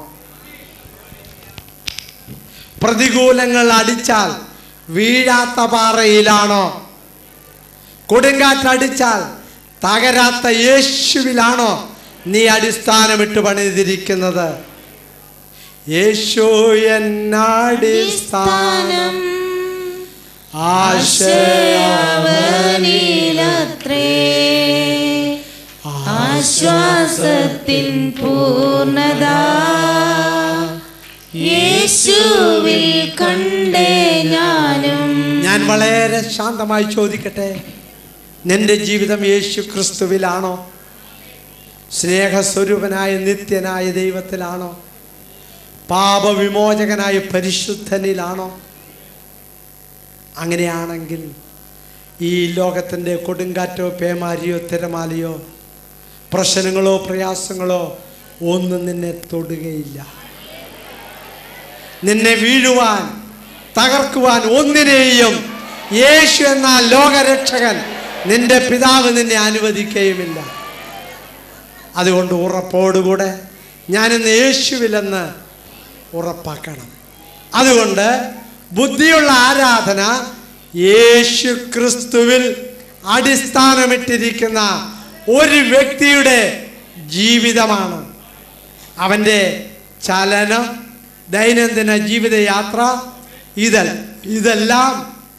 D: പ്രതികൂലങ്ങൾ അടിച്ചാൽ വീഴാത്ത പാറയിലാണോ കൊടുങ്കാറ്റടിച്ചാൽ തകരാത്ത യേശുവിലാണോ നീ അടിസ്ഥാനമിട്ട് പണിതിരിക്കുന്നത് യേശു എന്നടിസ്ഥാനം
C: അവനിലത്രേ ആശ്വാസത്തിൻ പൂർണ്ണത യേശുവിൽ കണ്ടേ ഞാനും
D: ഞാൻ വളരെ ശാന്തമായി ചോദിക്കട്ടെ നിന്റെ ജീവിതം യേശു ക്രിസ്തുവിലാണോ സ്നേഹസ്വരൂപനായ നിത്യനായ ദൈവത്തിലാണോ പാപവിമോചകനായ പരിശുദ്ധനിലാണോ അങ്ങനെയാണെങ്കിൽ ഈ ലോകത്തിൻ്റെ കൊടുങ്കാറ്റോ പേമാരിയോ തിരമാലയോ പ്രശ്നങ്ങളോ പ്രയാസങ്ങളോ ഒന്നും നിന്നെ തൊടുകയില്ല നിന്നെ വീഴുവാൻ തകർക്കുവാൻ ഒന്നിനെയും യേശു എന്ന ലോകരക്ഷകൻ നിന്റെ പിതാവ് നിന്നെ അനുവദിക്കുകയുമില്ല അതുകൊണ്ട് ഉറപ്പോടുകൂടെ ഞാനിന്ന് യേശുവിലെന്ന് ഉറപ്പാക്കണം അതുകൊണ്ട് ബുദ്ധിയുള്ള ആരാധന യേശു ക്രിസ്തുവിൽ അടിസ്ഥാനമിട്ടിരിക്കുന്ന ഒരു വ്യക്തിയുടെ ജീവിതമാണ് അവൻ്റെ ചലനം ദൈനംദിന ജീവിതയാത്ര ഇതൽ ഇതെല്ലാം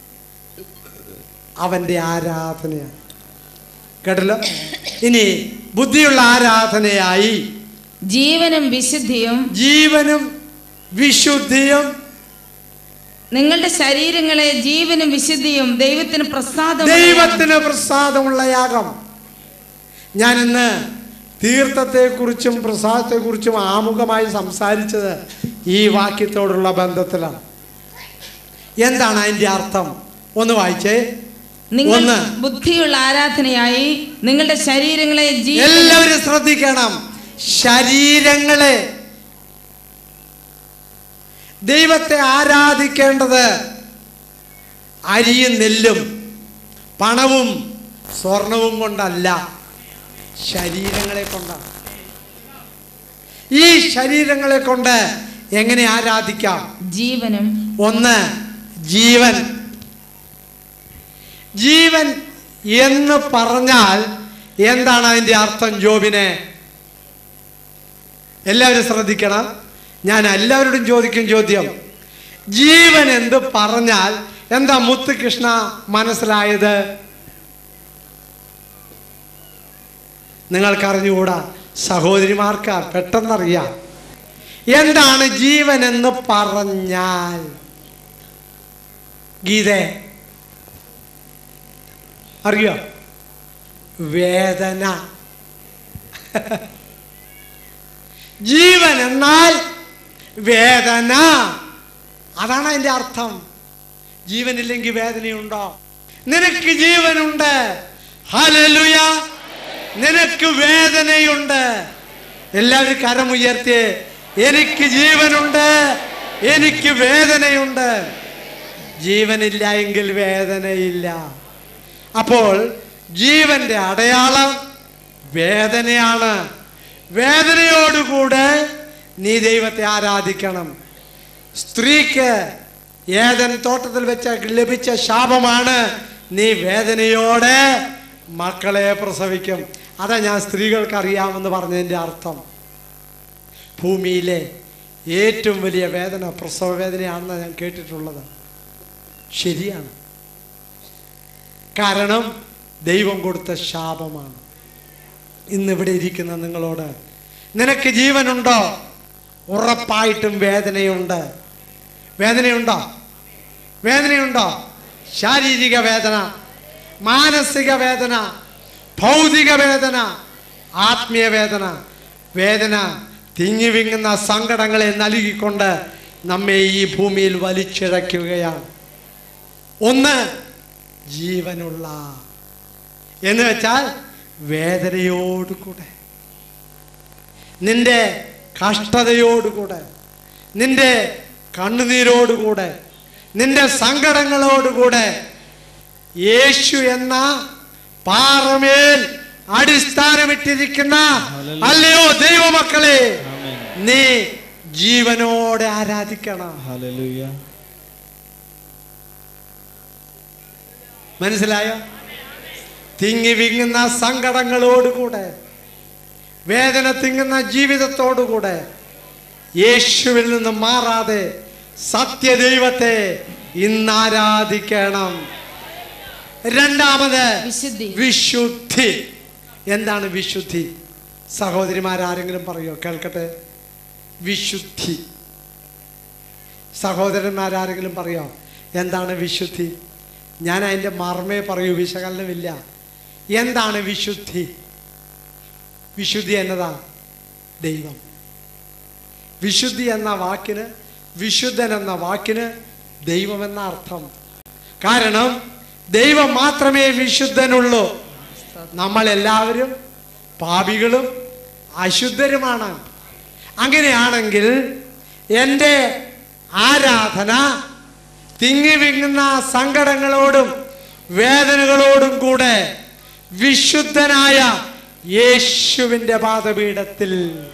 D: അവൻ്റെ ആരാധനയാണ് കേട്ടല്ലോ ഇനി ബുദ്ധിയുള്ള ആരാധനയായി
E: ജീവനും വിശുദ്ധിയും
D: ജീവനും വിശുദ്ധിയും
E: നിങ്ങളുടെ ശരീരങ്ങളെ ജീവനും വിശുദ്ധിയും ദൈവത്തിന് പ്രസാദം
D: ദൈവത്തിന് പ്രസാദമുള്ള യാഗം ഞാൻ ഇന്ന് തീർത്ഥത്തെക്കുറിച്ചും പ്രസാദത്തെക്കുറിച്ചും ആമുഖമായി സംസാരിച്ചത് ഈ വാക്യത്തോടുള്ള ബന്ധത്തിലാണ് എന്താണ് അതിൻ്റെ അർത്ഥം ഒന്ന് വായിച്ചേ
E: നിങ്ങൾ
D: ഒന്ന്
E: ബുദ്ധിയുള്ള ആരാധനയായി നിങ്ങളുടെ ശരീരങ്ങളെ ജീവനും
D: എല്ലാവരും ശ്രദ്ധിക്കണം ശരീരങ്ങളെ ദൈവത്തെ ആരാധിക്കേണ്ടത് അരിയും നെല്ലും പണവും സ്വർണവും കൊണ്ടല്ല ശരീരങ്ങളെ കൊണ്ടാണ് ഈ ശരീരങ്ങളെ കൊണ്ട് എങ്ങനെ ആരാധിക്കാം
E: ജീവനും
D: ഒന്ന് ജീവൻ ജീവൻ എന്ന് പറഞ്ഞാൽ എന്താണ് അതിൻ്റെ അർത്ഥം ജോബിനെ എല്ലാവരും ശ്രദ്ധിക്കണം ഞാൻ എല്ലാവരോടും ചോദിക്കും ചോദ്യം ജീവൻ എന്ത് പറഞ്ഞാൽ എന്താ മുത്തുകൃഷ്ണ മനസ്സിലായത് നിങ്ങൾക്കറിഞ്ഞുകൂടാ സഹോദരിമാർക്ക് പെട്ടെന്നറിയാം എന്താണ് ജീവൻ എന്ന് പറഞ്ഞാൽ ഗീതേ അറിയോ വേദന ജീവൻ എന്നാൽ വേദന അതാണ് അതിൻ്റെ അർത്ഥം ജീവനില്ലെങ്കിൽ വേദനയുണ്ടോ നിനക്ക് ജീവനുണ്ട് ഹല്ലേലൂയ നിനക്ക് വേദനയുണ്ട് എല്ലാവരും കരമുയർത്തിയേ എനിക്ക് ജീവനുണ്ട് എനിക്ക് വേദനയുണ്ട് ജീവനില്ല എങ്കിൽ വേദനയില്ല അപ്പോൾ ജീവന്റെ അടയാളം വേദനയാണ് വേദനയോടുകൂടെ നീ ദൈവത്തെ ആരാധിക്കണം സ്ത്രീക്ക് ഏതൻ തോട്ടത്തിൽ വെച്ച് ലഭിച്ച ശാപമാണ് നീ വേദനയോടെ മക്കളെ പ്രസവിക്കും അതാ ഞാൻ സ്ത്രീകൾക്ക് അറിയാമെന്ന് പറഞ്ഞതിൻ്റെ അർത്ഥം ഭൂമിയിലെ ഏറ്റവും വലിയ വേദന പ്രസവ വേദനയാണെന്ന് ഞാൻ കേട്ടിട്ടുള്ളത് ശരിയാണ് കാരണം ദൈവം കൊടുത്ത ശാപമാണ് ഇന്നിവിടെ ഇരിക്കുന്ന നിങ്ങളോട് നിനക്ക് ജീവനുണ്ടോ ഉറപ്പായിട്ടും വേദനയുണ്ട് വേദനയുണ്ടോ വേദനയുണ്ടോ ശാരീരിക വേദന മാനസിക വേദന ഭൗതിക വേദന ആത്മീയ വേദന വേദന തിങ്ങി വിങ്ങുന്ന സങ്കടങ്ങളെ നൽകിക്കൊണ്ട് നമ്മെ ഈ ഭൂമിയിൽ വലിച്ചിഴയ്ക്കുകയാണ് ഒന്ന് ജീവനുള്ള എന്ന് വെച്ചാൽ വേദനയോടുകൂടെ നിന്റെ കഷ്ടതയോടുകൂടെ നിന്റെ കണ്ണുനീരോടുകൂടെ നിന്റെ സങ്കടങ്ങളോടുകൂടെ യേശു എന്ന പാറമേൽ അടിസ്ഥാനമിട്ടിരിക്കുന്ന അല്ലയോ ദൈവമക്കളെ നീ ജീവനോടെ ആരാധിക്കണം
A: Hallelujah.
D: മനസ്സിലായോ തിങ്ങി വിങ്ങുന്ന സങ്കടങ്ങളോടുകൂടെ വേദന തിങ്ങുന്ന ജീവിതത്തോടുകൂടെ യേശുവിൽ നിന്ന് മാറാതെ സത്യദൈവത്തെ ഇന്ന് ആരാധിക്കണം രണ്ടാമത്
E: വിശുദ്ധി
D: വിശുദ്ധി എന്താണ് വിശുദ്ധി സഹോദരിമാരാരെങ്കിലും പറയോ കേൾക്കട്ടെ വിശുദ്ധി സഹോദരന്മാരാരെങ്കിലും പറയോ എന്താണ് വിശുദ്ധി ഞാൻ അതിൻ്റെ മർമ്മേ പറയൂ വിശകലനമില്ല എന്താണ് വിശുദ്ധി വിശുദ്ധി എന്നതാ ദൈവം വിശുദ്ധി എന്ന വാക്കിന് വിശുദ്ധൻ എന്ന വാക്കിന് ദൈവം എന്ന അർത്ഥം കാരണം ദൈവം മാത്രമേ വിശുദ്ധനുള്ളൂ നമ്മളെല്ലാവരും പാപികളും അശുദ്ധരുമാണ് അങ്ങനെയാണെങ്കിൽ എൻ്റെ ആരാധന തിങ്ങി വിങ്ങുന്ന സങ്കടങ്ങളോടും വേദനകളോടും കൂടെ വിശുദ്ധനായ യേശുവിൻ്റെ പാദപീഠത്തിൽ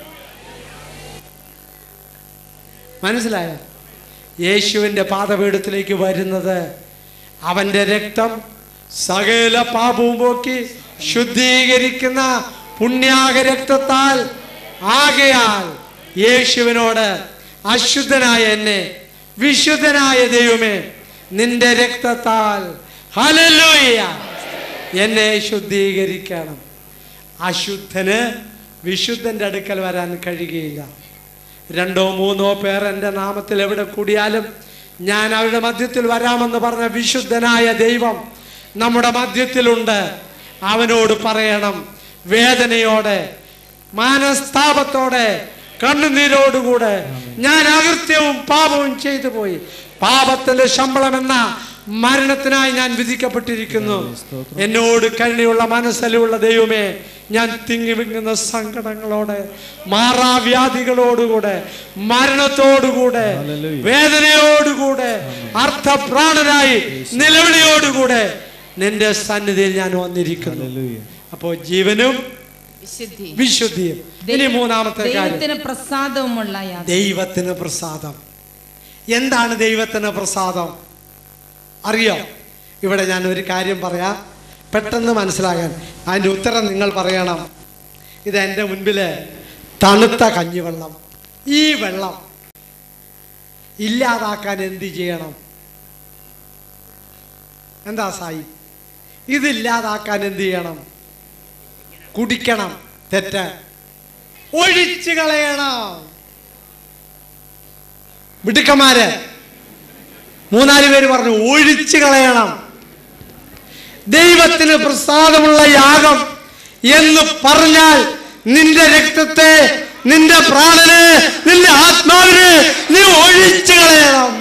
D: മനസ്സിലായോ യേശുവിൻ്റെ പാദപീഠത്തിലേക്ക് വരുന്നത് അവൻ്റെ രക്തം സകല പാപവും പോക്കി ശുദ്ധീകരിക്കുന്ന പുണ്യാക രക്തത്താൽ ആകയാൽ യേശുവിനോട് അശുദ്ധനായ എന്നെ വിശുദ്ധനായ ദൈവമേ നിന്റെ രക്തത്താൽ ഹല്ലേലൂയ എന്നെ ശുദ്ധീകരിക്കണം അശുദ്ധന് വിശുദ്ധന്റെ അടുക്കൽ വരാൻ കഴിയുകയില്ല രണ്ടോ മൂന്നോ പേർ എൻ്റെ നാമത്തിൽ എവിടെ കൂടിയാലും ഞാൻ അവരുടെ മധ്യത്തിൽ വരാമെന്ന് പറഞ്ഞ വിശുദ്ധനായ ദൈവം നമ്മുടെ മധ്യത്തിലുണ്ട് അവനോട് പറയണം വേദനയോടെ മാനസ്താപത്തോടെ കണ്ണുനീരോടുകൂടെ ഞാൻ അകൃത്യവും പാപവും ചെയ്തു പോയി പാപത്തിന്റെ ശമ്പളം എന്ന മരണത്തിനായി ഞാൻ വിധിക്കപ്പെട്ടിരിക്കുന്നു എന്നോട് കരുണയുള്ള മനസ്സലുള്ള ദൈവമേ ഞാൻ തിങ്ങി വിങ്ങുന്ന സങ്കടങ്ങളോടെ മാറാവ്യാധികളോടുകൂടെ മരണത്തോടുകൂടെ വേദനയോടുകൂടെ അർത്ഥപ്രാണനായി നിലവിളിയോടുകൂടെ നിന്റെ സന്നിധിയിൽ ഞാൻ വന്നിരിക്കുന്നു
A: Hallelujah.
D: അപ്പോൾ ജീവനും
E: വിശുദ്ധി
D: വിശുദ്ധിയും ഇനി മൂന്നാമത്തെ കാര്യം
E: ദൈവത്തിന് പ്രസാദവുമുള്ള യാത്ര
D: ദൈവത്തിന് പ്രസാദം എന്താണ് ദൈവത്തിന് പ്രസാദം അറിയോ ഇവിടെ ഞാൻ ഒരു കാര്യം പറയാം പെട്ടെന്ന് മനസ്സിലാകാൻ അതിൻ്റെ ഉത്തരം നിങ്ങൾ പറയണം ഇത് എൻ്റെ മുൻപിൽ തണുത്ത കഞ്ഞിവെള്ളം ഈ വെള്ളം ഇല്ലാതാക്കാൻ എന്ത് ചെയ്യണം എന്താ സായി ഇതില്ലാതാക്കാൻ എന്ത് ചെയ്യണം കുടിക്കണം തെറ്റ് ഒഴിച്ചു കളയണം മിടുക്കന്മാര് മൂന്നാല് പേര് പറഞ്ഞു ഒഴിച്ചു കളയണം ദൈവത്തിന് പ്രസാദമുള്ള യാഗം എന്ന് പറഞ്ഞാൽ നിന്റെ രക്തത്തെ നിന്റെ പ്രാണന് നിന്റെ ആത്മാവിന് നീ ഒഴിച്ചു കളയണം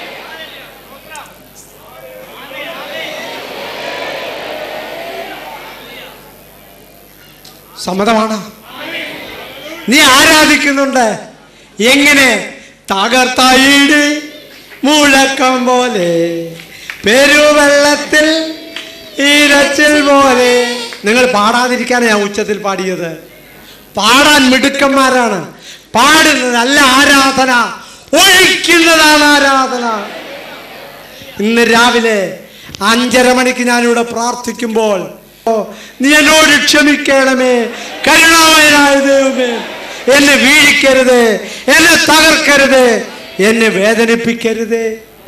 D: സമ്മതമാണ് നീ ആരാധിക്കുന്നുണ്ട് എങ്ങനെ തകർത്തായിട് മുഴക്കം പോലെ പെരുവെള്ളത്തിൽ ഇരച്ചിൽ പോലെ നിങ്ങൾ പാടാതിരിക്കാനാണ് ഞാൻ ഉച്ചത്തിൽ പാടിയത് പാടാൻ മിടുക്കന്മാരാണ് പാടുന്നതല്ല ആരാധന ഒഴിക്കുന്നതാണ് ആരാധന ഇന്ന് രാവിലെ അഞ്ചര മണിക്ക് ഞാനിവിടെ പ്രാർത്ഥിക്കുമ്പോൾ ഓ, നീ എന്നോട് ക്ഷമിക്കണമേ കരുണാമയനായ ദൈവമേ എന്നെ വീഴിക്കരുത് എന്നെ തകർക്കരുത് എന്നെ വേദനിപ്പിക്കരുത്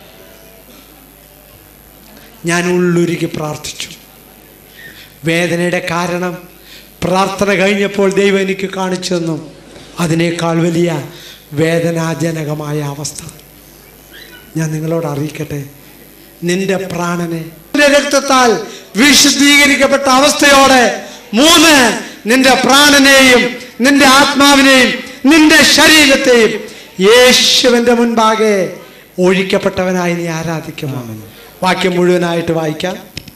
D: ഞാൻ ഉള്ളുരുകി പ്രാർത്ഥിച്ചു വേദനയുടെ കാരണം പ്രാർത്ഥന കഴിഞ്ഞപ്പോൾ ദൈവം എനിക്ക് കാണിച്ചു തന്നു അതിനേക്കാൾ വലിയ വേദനാജനകമായ അവസ്ഥ ഞാൻ നിങ്ങളോട് അറിയിക്കട്ടെ നിന്റെ പ്രാണനെ നിന്റെ രക്തത്താൽ വിശുദ്ധീകരിക്കപ്പെട്ട അവസ്ഥയോടെ മൂന്ന് നിന്റെ പ്രാണനെയും നിന്റെ ആത്മാവിനെയും നിന്റെ ശരീരത്തെയും യേശുവിന്റെ മുൻപാകെ ഒഴിക്കപ്പെട്ടവനായി നീ ആരാധിക്കുമോ വാക്യം മുഴുവനായിട്ട് വായിക്കാം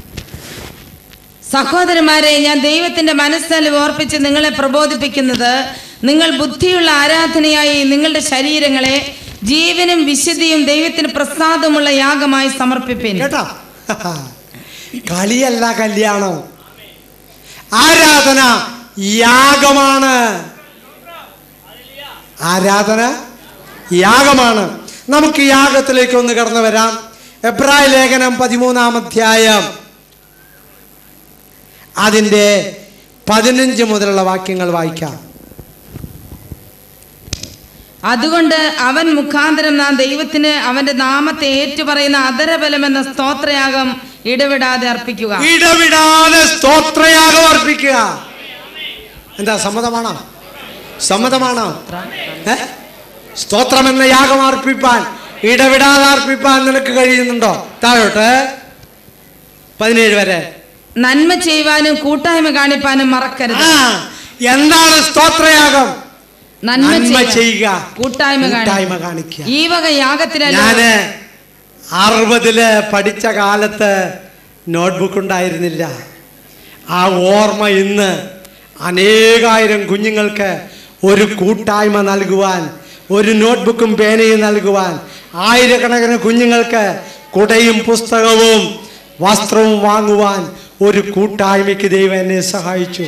E: സഹോദരന്മാരെ ഞാൻ ദൈവത്തിന്റെ മനസ്സാൽ ഓർപ്പിച്ച് നിങ്ങളെ പ്രബോധിപ്പിക്കുന്നത് നിങ്ങൾ ബുദ്ധിയുള്ള ആരാധനയായി നിങ്ങളുടെ ശരീരങ്ങളെ ജീവനും വിശുദ്ധിയും ദൈവത്തിന് പ്രസാദമുള്ള യാഗമായി സമർപ്പിപ്പിൻ
D: കേട്ടോ കളിയല്ല കല്യാണം ആരാധന യാഗമാണ് ആരാധന യാഗമാണ് നമുക്ക് യാഗത്തിലേക്ക് ഒന്ന് കടന്നു വരാം എബ്രായ ലേഖനം പതിമൂന്നാം അധ്യായം അതിൻ്റെ പതിനഞ്ച് മുതലുള്ള വാക്യങ്ങൾ വായിക്കാം
E: അതുകൊണ്ട് അവൻ മുഖാന്തരം നാം ദൈവത്തിന് അവന്റെ നാമത്തെ ഏറ്റുപറയുന്ന അതരബലം എന്ന സ്തോത്രയാഗം ഇടവിടാതെ അർപ്പിക്കുക
D: ഇടവിടാതെ സ്തോത്രയാഗം അർപ്പിക്കുക എന്താ സമ്മതമാണോ സമ്മതമാണോ ഏ? സ്തോത്രം എന്ന യാഗം അർപ്പിപ്പാൻ ഇടവിടാതെ അർപ്പിപ്പാൻ നിനക്ക് കഴിയുന്നുണ്ടോ താഴോട്ട് പതിനേഴ് വരെ
E: നന്മ ചെയ്യുവാനും കൂട്ടായ്മ കാണിപ്പാനും മറക്കരുത്
D: ആ എന്താണ് സ്തോത്രയാഗം
E: നന്മ
D: നന്മ
E: ചെയ്യുക
D: ചെയ്യുക
E: കൂട്ടായ്മ
D: കൂട്ടായ്മ
E: കാണിക്കുക
D: കാണിക്കുക
E: ഈ വക യാഗത്തിലല്ല
D: ഞാന് അറുപതില് പഠിച്ച കാലത്ത് നോട്ട്ബുക്ക് ഉണ്ടായിരുന്നില്ല ആ ഓർമ്മ ഇന്ന് അനേകായിരം കുഞ്ഞുങ്ങൾക്ക് ഒരു കൂട്ടായ്മ നൽകുവാൻ ഒരു നോട്ട്ബുക്കും പേനയും നൽകുവാൻ ആയിരക്കണക്കിന് കുഞ്ഞുങ്ങൾക്ക് കുടയും പുസ്തകവും വസ്ത്രവും വാങ്ങുവാൻ ഒരു കൂട്ടായ്മയ്ക്ക് ദൈവം എന്നെ സഹായിച്ചു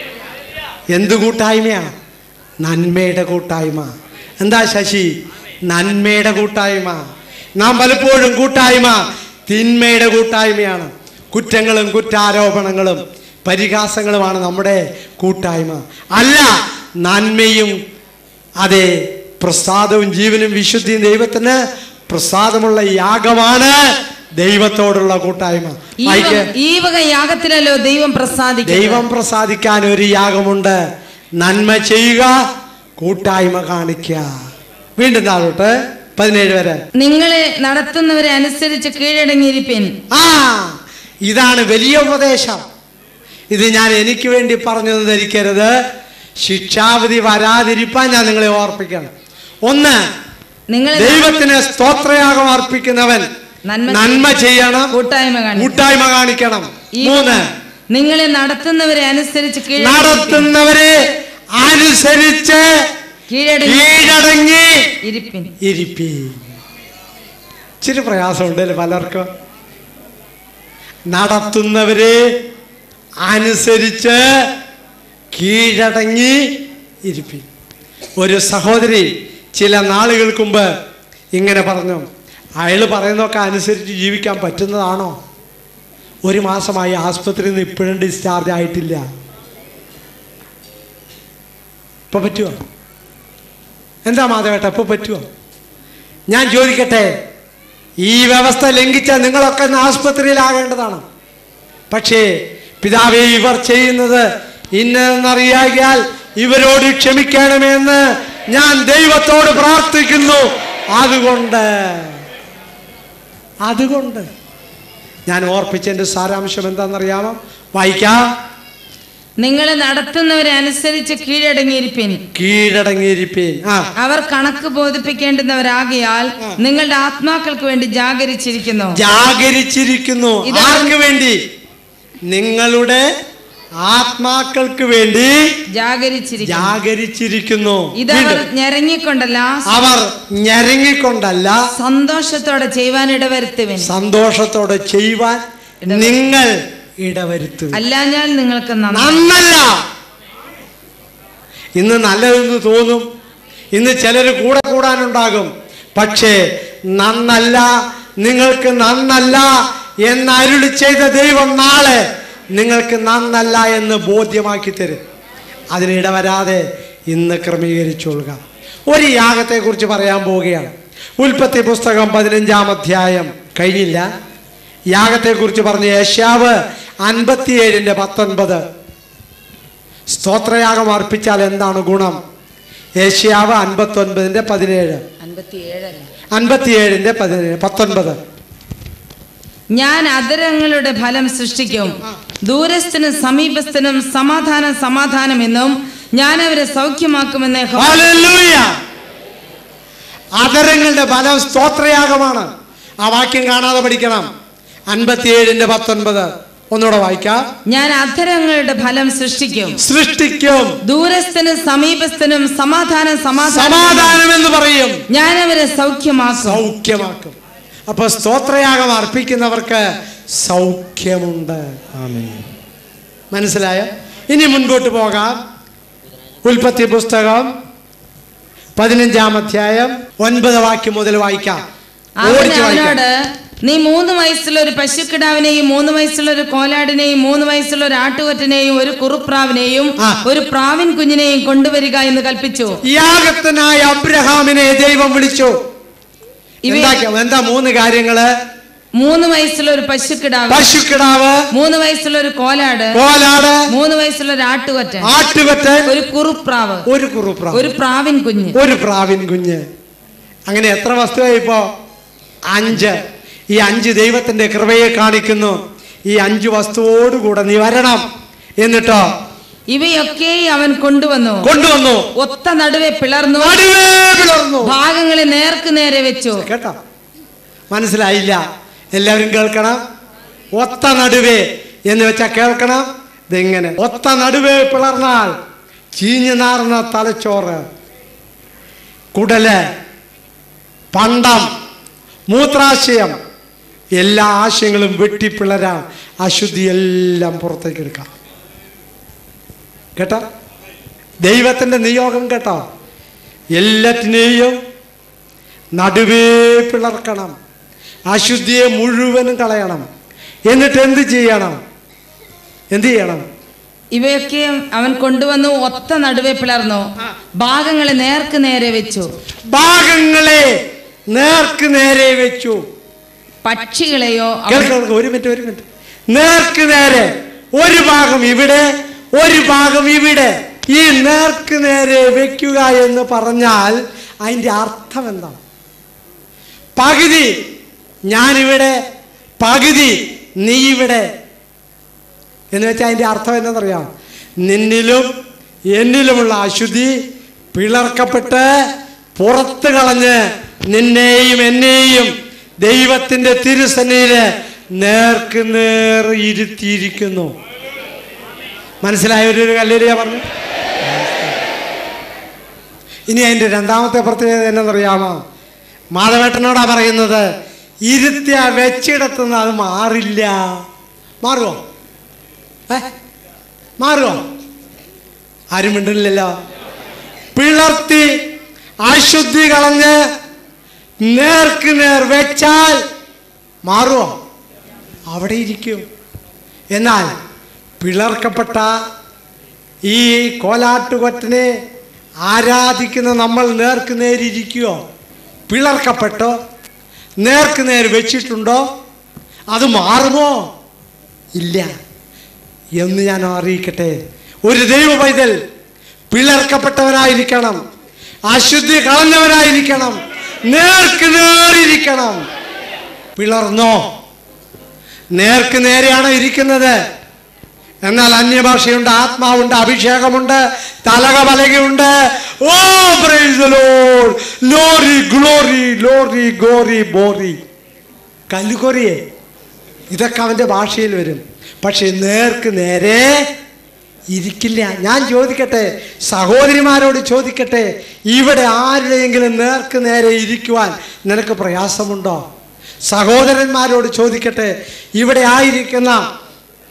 D: എന്ത് കൂട്ടായ്മയാ നന്മയുടെ കൂട്ടായ്മ എന്താ ശശി നന്മയുടെ കൂട്ടായ്മ നാം പലപ്പോഴും കൂട്ടായ്മ തിന്മയുടെ കൂട്ടായ്മയാണ് കുറ്റങ്ങളും കുറ്റാരോപണങ്ങളും പരിഹാസങ്ങളുമാണ് നമ്മുടെ കൂട്ടായ്മ അല്ല നന്മയും അതെ പ്രസാദവും ജീവനും വിശുദ്ധിയും ദൈവത്തിന് പ്രസാദമുള്ള യാഗമാണ് ദൈവത്തോടുള്ള കൂട്ടായ്മ
E: ഈ
D: വായിക്ക്.
E: വക- ഈ വക യാഗത്തിലല്ലോ ദൈവം പ്രസാദിക്കും
D: ദൈവം പ്രസാദിക്കാൻ ഒരു യാഗമുണ്ട് നന്മ ചെയ്യുക കൂട്ടായ്മ കാണിക്കുക വീണ്ടും താഴോട്ട് പതിനേഴ് വരെ
E: നിങ്ങളെ നടത്തുന്നവരെ അനുസരിച്ച് കീഴടങ്ങിയിരിപ്പിൻ
D: ആ ഇതാണ് വലിയ ഉപദേശം ഇത് ഞാൻ എനിക്ക് വേണ്ടി പറഞ്ഞു എന്ന് ധരിക്കരുത് ശിക്ഷാവിധി വരാതിരിപ്പാൻ ഞാൻ നിങ്ങളെ ഓർപ്പിക്കണം ഒന്ന്
E: നിങ്ങളെ
D: ദൈവത്തിന് സ്തോത്രയാഗം അർപ്പിക്കുന്നവൻ
E: നന്മ
D: നന്മ ചെയ്യണം
E: കൂട്ടായ്മ കാണിക്കും
D: കൂട്ടായ്മ കാണിക്കണം
E: ഈ
D: മൂന്ന്
E: നിങ്ങളെ നടത്തുന്നവരെ അനുസരിച്ച് കീഴടങ്ങി
D: നടത്തുന്നവരെ അനുസരിച്ച്
E: കീഴടങ്ങി
D: കീഴടങ്ങി
E: ഇരിപ്പിൻ
D: ഇരിപ്പി ഇച്ചിരി പ്രയാസമുണ്ട് അല്ലേ പലർക്കും നടത്തുന്നവരെ അനുസരിച്ച് കീഴടങ്ങി ഇരിപ്പി ഒരു സഹോദരി ചില നാളുകൾക്ക് മുമ്പ് ഇങ്ങനെ പറഞ്ഞു അയാൾ പറയുന്നതൊക്കെ അനുസരിച്ച് ജീവിക്കാൻ പറ്റുന്നതാണോ ഒരു മാസമായി ആസ്പത്രിയിൽ നിന്ന് ഇപ്പോഴും ഡിസ്ചാർജ് ആയിട്ടില്ല ഇപ്പൊ പറ്റുമോ എന്താ മാധവേട്ട ഇപ്പൊ പറ്റുമോ ഞാൻ ചോദിക്കട്ടെ ഈ വ്യവസ്ഥ ലംഘിച്ചാൽ നിങ്ങളൊക്കെ ഇന്ന് ആസ്പത്രിയിലാകേണ്ടതാണ് പക്ഷേ പിതാവേ ഇവർ ചെയ്യുന്നത് ഇന്നതെന്നറിയാകിയാൽ ഇവരോട് ക്ഷമിക്കണമെന്ന് ഞാൻ ദൈവത്തോട് പ്രാർത്ഥിക്കുന്നു അതുകൊണ്ട് അതുകൊണ്ട് ഞാൻ ഓർപ്പിച്ചതിൻ്റെ സാരാംശം എന്താണെന്നറിയാമോ വായിക്കാം
E: നിങ്ങളെ നടത്തുന്നവരെ അനുസരിച്ച് കീഴടങ്ങിയിരിപ്പിൻ
D: കീഴടങ്ങിയിരിപ്പീൻ ആ
E: അവർ കണക്ക് ബോധിപ്പിക്കേണ്ടുന്നവരാകിയാൽ നിങ്ങളുടെ ആത്മാക്കൾക്ക് വേണ്ടി ജാഗരിച്ചിരിക്കുന്നു
D: ജാഗരിച്ചിരിക്കുന്നു
E: ഇതാണ്
D: ആർക്ക് വേണ്ടി നിങ്ങളുടെ ആത്മാക്കൾക്ക് വേണ്ടി
E: ജാഗരിച്ചിരിക്കുന്നു
D: ജാഗരിച്ചിരിക്കുന്നു
E: ഇതവർ
D: വീണ്ടും.
E: ഞെരങ്ങിക്കൊണ്ടല്ല
D: അവർ ഞെരങ്ങിക്കൊണ്ടല്ല
E: സന്തോഷത്തോടെ ചെയ്യുവാൻ ഇടവരുത്തുവിൻ
D: സന്തോഷത്തോടെ ചെയ്യുവാൻ നിങ്ങൾ ഇടവരുത്തുക
E: അല്ലാഞ്ഞാൽ നിങ്ങൾക്ക് നന്ദി
D: നന്നല്ല ഇന്ന് നല്ലതെന്ന് തോന്നും ഇന്ന് ചിലർ കൂടെ കൂടാനുണ്ടാകും പക്ഷേ നന്നല്ല നിങ്ങൾക്ക് നന്നല്ല എന്ന് അരുളി ചെയ്ത ദൈവം നാളെ നിങ്ങൾക്ക് നന്നല്ല എന്ന് ബോധ്യമാക്കി തരും അതിനിടവരാതെ ഇന്ന് ക്രമീകരിച്ചോളുക ഒരു യാഗത്തെക്കുറിച്ച് പറയാൻ പോവുകയാണ് ഉൽപ്പത്തി പുസ്തകം പതിനഞ്ചാം അധ്യായം കഴിഞ്ഞില്ല യാഗത്തെക്കുറിച്ച് പറഞ്ഞ യേശാവ് അൻപത്തിയേഴിൻ്റെ പത്തൊൻപത് സ്തോത്രയാഗം അർപ്പിച്ചാൽ എന്താണ് ഗുണം ഏഷ്യാവ് അൻപത്തൊൻപതിൻ്റെ പതിനേഴ്
E: അൻപത്തിയേഴല്ല
D: അൻപത്തിയേഴിൻ്റെ പതിനേഴ് പത്തൊൻപത്
E: ഞാൻ അതരങ്ങളുടെ ഫലം സൃഷ്ടിക്കും ദൂരസ്ഥനും സമീപസ്ഥനും സമാധാനം സമാധാനം എന്നും ഞാൻ അവരെ സൗഖ്യമാക്കുമെന്ന് യഹോവ
D: ഹല്ലേലൂയ. അതരങ്ങളുടെ ഫലം സ്തോത്രയാഗമാണ് ആ വാക്യം കാണാതെ പഠിക്കണം അൻപത്തിയേഴിൻ്റെ പത്തൊൻപത് ഒന്നുകൂടെ വായിക്കാം
E: ഞാൻ അധരങ്ങളുടെ ഫലം സൃഷ്ടിക്കും
D: സൃഷ്ടിക്കും
E: ദൂരസ്ഥനും സമീപസ്ഥനും സമാധാനം സമാധാനം
D: സമാധാനം എന്ന് പറയും
E: ഞാൻ അവരെ സൗഖ്യമാക്കും
D: സൗഖ്യമാക്കും അപ്പൊ സ്തോത്രയാഗം അർപ്പിക്കുന്നവർക്ക് സൗഖ്യമുണ്ട് മനസ്സിലായോ ഇനി മുൻപോട്ട് പോകാം ഉൽപ്പത്തി പുസ്തകം പതിനഞ്ചാം അധ്യായം ഒൻപത് വാക്യം മുതൽ വായിക്കാം
E: അവൻ
D: ഓടിച്ച് വായിക്കാം
E: അവനോട് നീ മൂന്ന് വയസ്സുള്ള ഒരു പശുക്കിടാവിനെയും മൂന്ന് വയസ്സുള്ള ഒരു കോലാടിനെയും മൂന്ന് വയസ്സുള്ള ഒരു ആട്ടുകൊറ്റനെയും ഒരു കുറുപ്രാവിനെയും
D: ആ.
E: ഒരു പ്രാവിൻ കുഞ്ഞിനെയും കൊണ്ടുവരിക എന്ന് കൽപ്പിച്ചു
D: യാഗത്തിനായ അബ്രഹാമിനെ ദൈവം വിളിച്ചു
E: ഇവ
D: എന്താ എന്താ മൂന്ന് കാര്യങ്ങള്
E: മൂന്ന് വയസ്സുള്ള ഒരു പശുക്കിടാവ്
D: പശുക്കിടാവ്
E: മൂന്ന് വയസ്സുള്ള ഒരു കോലാട്
D: കോലാട്
E: മൂന്ന് വയസ്സുള്ള ഒരു ആട്ടുകൊറ്റൻ
D: ആട്ടുകൊറ്റൻ
E: ഒരു കുറുപ്രാവ്
D: ഒരു കുറുപ്രാവ്
E: ഒരു പ്രാവിൻ കുഞ്ഞ്
D: ഒരു പ്രാവിൻ കുഞ്ഞ് അങ്ങനെ എത്ര വസ്തുവായി ഇപ്പോ അഞ്ച് ഈ അഞ്ച് ദൈവത്തിന്റെ കൃപയെ കാണിക്കുന്നു ഈ അഞ്ച് വസ്തുവോടുകൂടെ നീ വരണം എന്നിട്ടോ
E: ഇവയൊക്കെ അവൻ കൊണ്ടുവന്നു
D: കൊണ്ടുവന്നു
E: ഒത്ത നടുവെ പിളർന്നു
D: നടുവേ പിളർന്നു
E: ഭാഗങ്ങളെ നേർക്ക് നേരെ വെച്ചു
D: കേട്ടോ മനസ്സിലായില്ല എല്ലാവരും കേൾക്കണം ഒത്ത നടുവേ എന്ന് വെച്ചാൽ കേൾക്കണം ഇതെങ്ങനെ ഒത്ത നടുവേ പിളർന്നാൽ ചീഞ്ഞു നാർന്ന തലച്ചോറ് കുടല് പണ്ടം മൂത്രാശയം എല്ലാ ആശയങ്ങളും വെട്ടിപ്പിളരാൻ അശുദ്ധി എല്ലാം പുറത്തേക്ക് എടുക്കാം കേട്ടോ ദൈവത്തിൻ്റെ നിയോഗം കേട്ടോ എല്ലാറ്റിനെയും നടുവേ പിളർക്കണം അശുദ്ധിയെ മുഴുവനും കളയണം എന്നിട്ട് എന്ത് ചെയ്യണം എന്ത് ചെയ്യണം
E: ഇവയൊക്കെ അവൻ കൊണ്ടുവന്നു ഒത്ത നടുവെ പിളർന്നു ഭാഗങ്ങളെ നേർക്ക് നേരെ വെച്ചു
D: ഭാഗങ്ങളെ നേർക്ക് നേരെ വെച്ചു
E: പക്ഷികളെയോ അവൻ
D: കേൾക്ക് കേൾക്ക്, ഒരു മിനിറ്റ് ഒരു മിനിറ്റ് നേർക്ക് നേരെ ഒരു ഭാഗം ഇവിടെ ഒരു ഭാഗം ഇവിടെ ഈ നേർക്ക് നേരെ വെക്കുക എന്ന് പറഞ്ഞാൽ അതിൻ്റെ അർത്ഥം എന്താണ് പകുതി ഞാനിവിടെ പകുതി നീ ഇവിടെ എന്ന് വെച്ചാൽ അതിൻ്റെ അർത്ഥം എന്താണെന്നറിയാം നിന്നിലും എന്നിലുമുള്ള അശുദ്ധി പിളർക്കപ്പെട്ട് പുറത്ത് കളഞ്ഞ് നിന്നെയും എന്നെയും ദൈവത്തിൻ്റെ തിരുസന്നിയില് നേർക്ക് നേർ ഇരുത്തിയിരിക്കുന്നു മനസ്സിലായ ഒരു കല്ലേരിയ പറഞ്ഞു ഇനി അതിൻ്റെ രണ്ടാമത്തെ പ്രത്യേകത എന്നറിയാമോ മാധവേട്ടനോടാ പറയുന്നത് ഇരുത്തിയ വെച്ചിടത്തുനിന്ന് അത് മാറില്ല മാറുമോ ഏ മാറുമോ ആരും മിണ്ടുന്നില്ലല്ലോ പിളർത്തി അശുദ്ധി കളഞ്ഞ് നേർക്ക് നേർ വെച്ചാൽ മാറുമോ അവിടെ ഇരിക്കും എന്നാൽ പിളർക്കപ്പെട്ട ഈ കോലാട്ടുകൊറ്റനെ ആരാധിക്കുന്ന നമ്മൾ നേർക്ക് നേരിരിക്കുമോ പിളർക്കപ്പെട്ടോ നേർക്ക് നേർ വെച്ചിട്ടുണ്ടോ അത് മാറുമോ ഇല്ല എന്ന് ഞാൻ അറിയിക്കട്ടെ ഒരു ദൈവ പൈതൽ പിളർക്കപ്പെട്ടവനായിരിക്കണം അശുദ്ധി കളഞ്ഞവനായിരിക്കണം നേർക്ക് നേരിരിക്കണം പിളർന്നോ നേർക്ക് നേരെയാണോ ഇരിക്കുന്നത് എന്നാൽ അന്യഭാഷയുണ്ട് ആത്മാവുണ്ട് അഭിഷേകമുണ്ട് തലകപലകയുണ്ട് ഓ പ്രൈസ് ലോർഡ് ലോറി ഗ്ലോറി ലോറി ഗോറി ബോറി കല്ലുകൊറിയേ ഇതൊക്കെ അവൻ്റെ ഭാഷയിൽ വരും പക്ഷെ നേർക്ക് നേരെ ഇരിക്കില്ല ഞാൻ ചോദിക്കട്ടെ സഹോദരിമാരോട് ചോദിക്കട്ടെ ഇവിടെ ആരുടെയെങ്കിലും നേർക്ക് നേരെ ഇരിക്കുവാൻ നിനക്ക് പ്രയാസമുണ്ടോ സഹോദരന്മാരോട് ചോദിക്കട്ടെ ഇവിടെ ആയിരിക്കുന്ന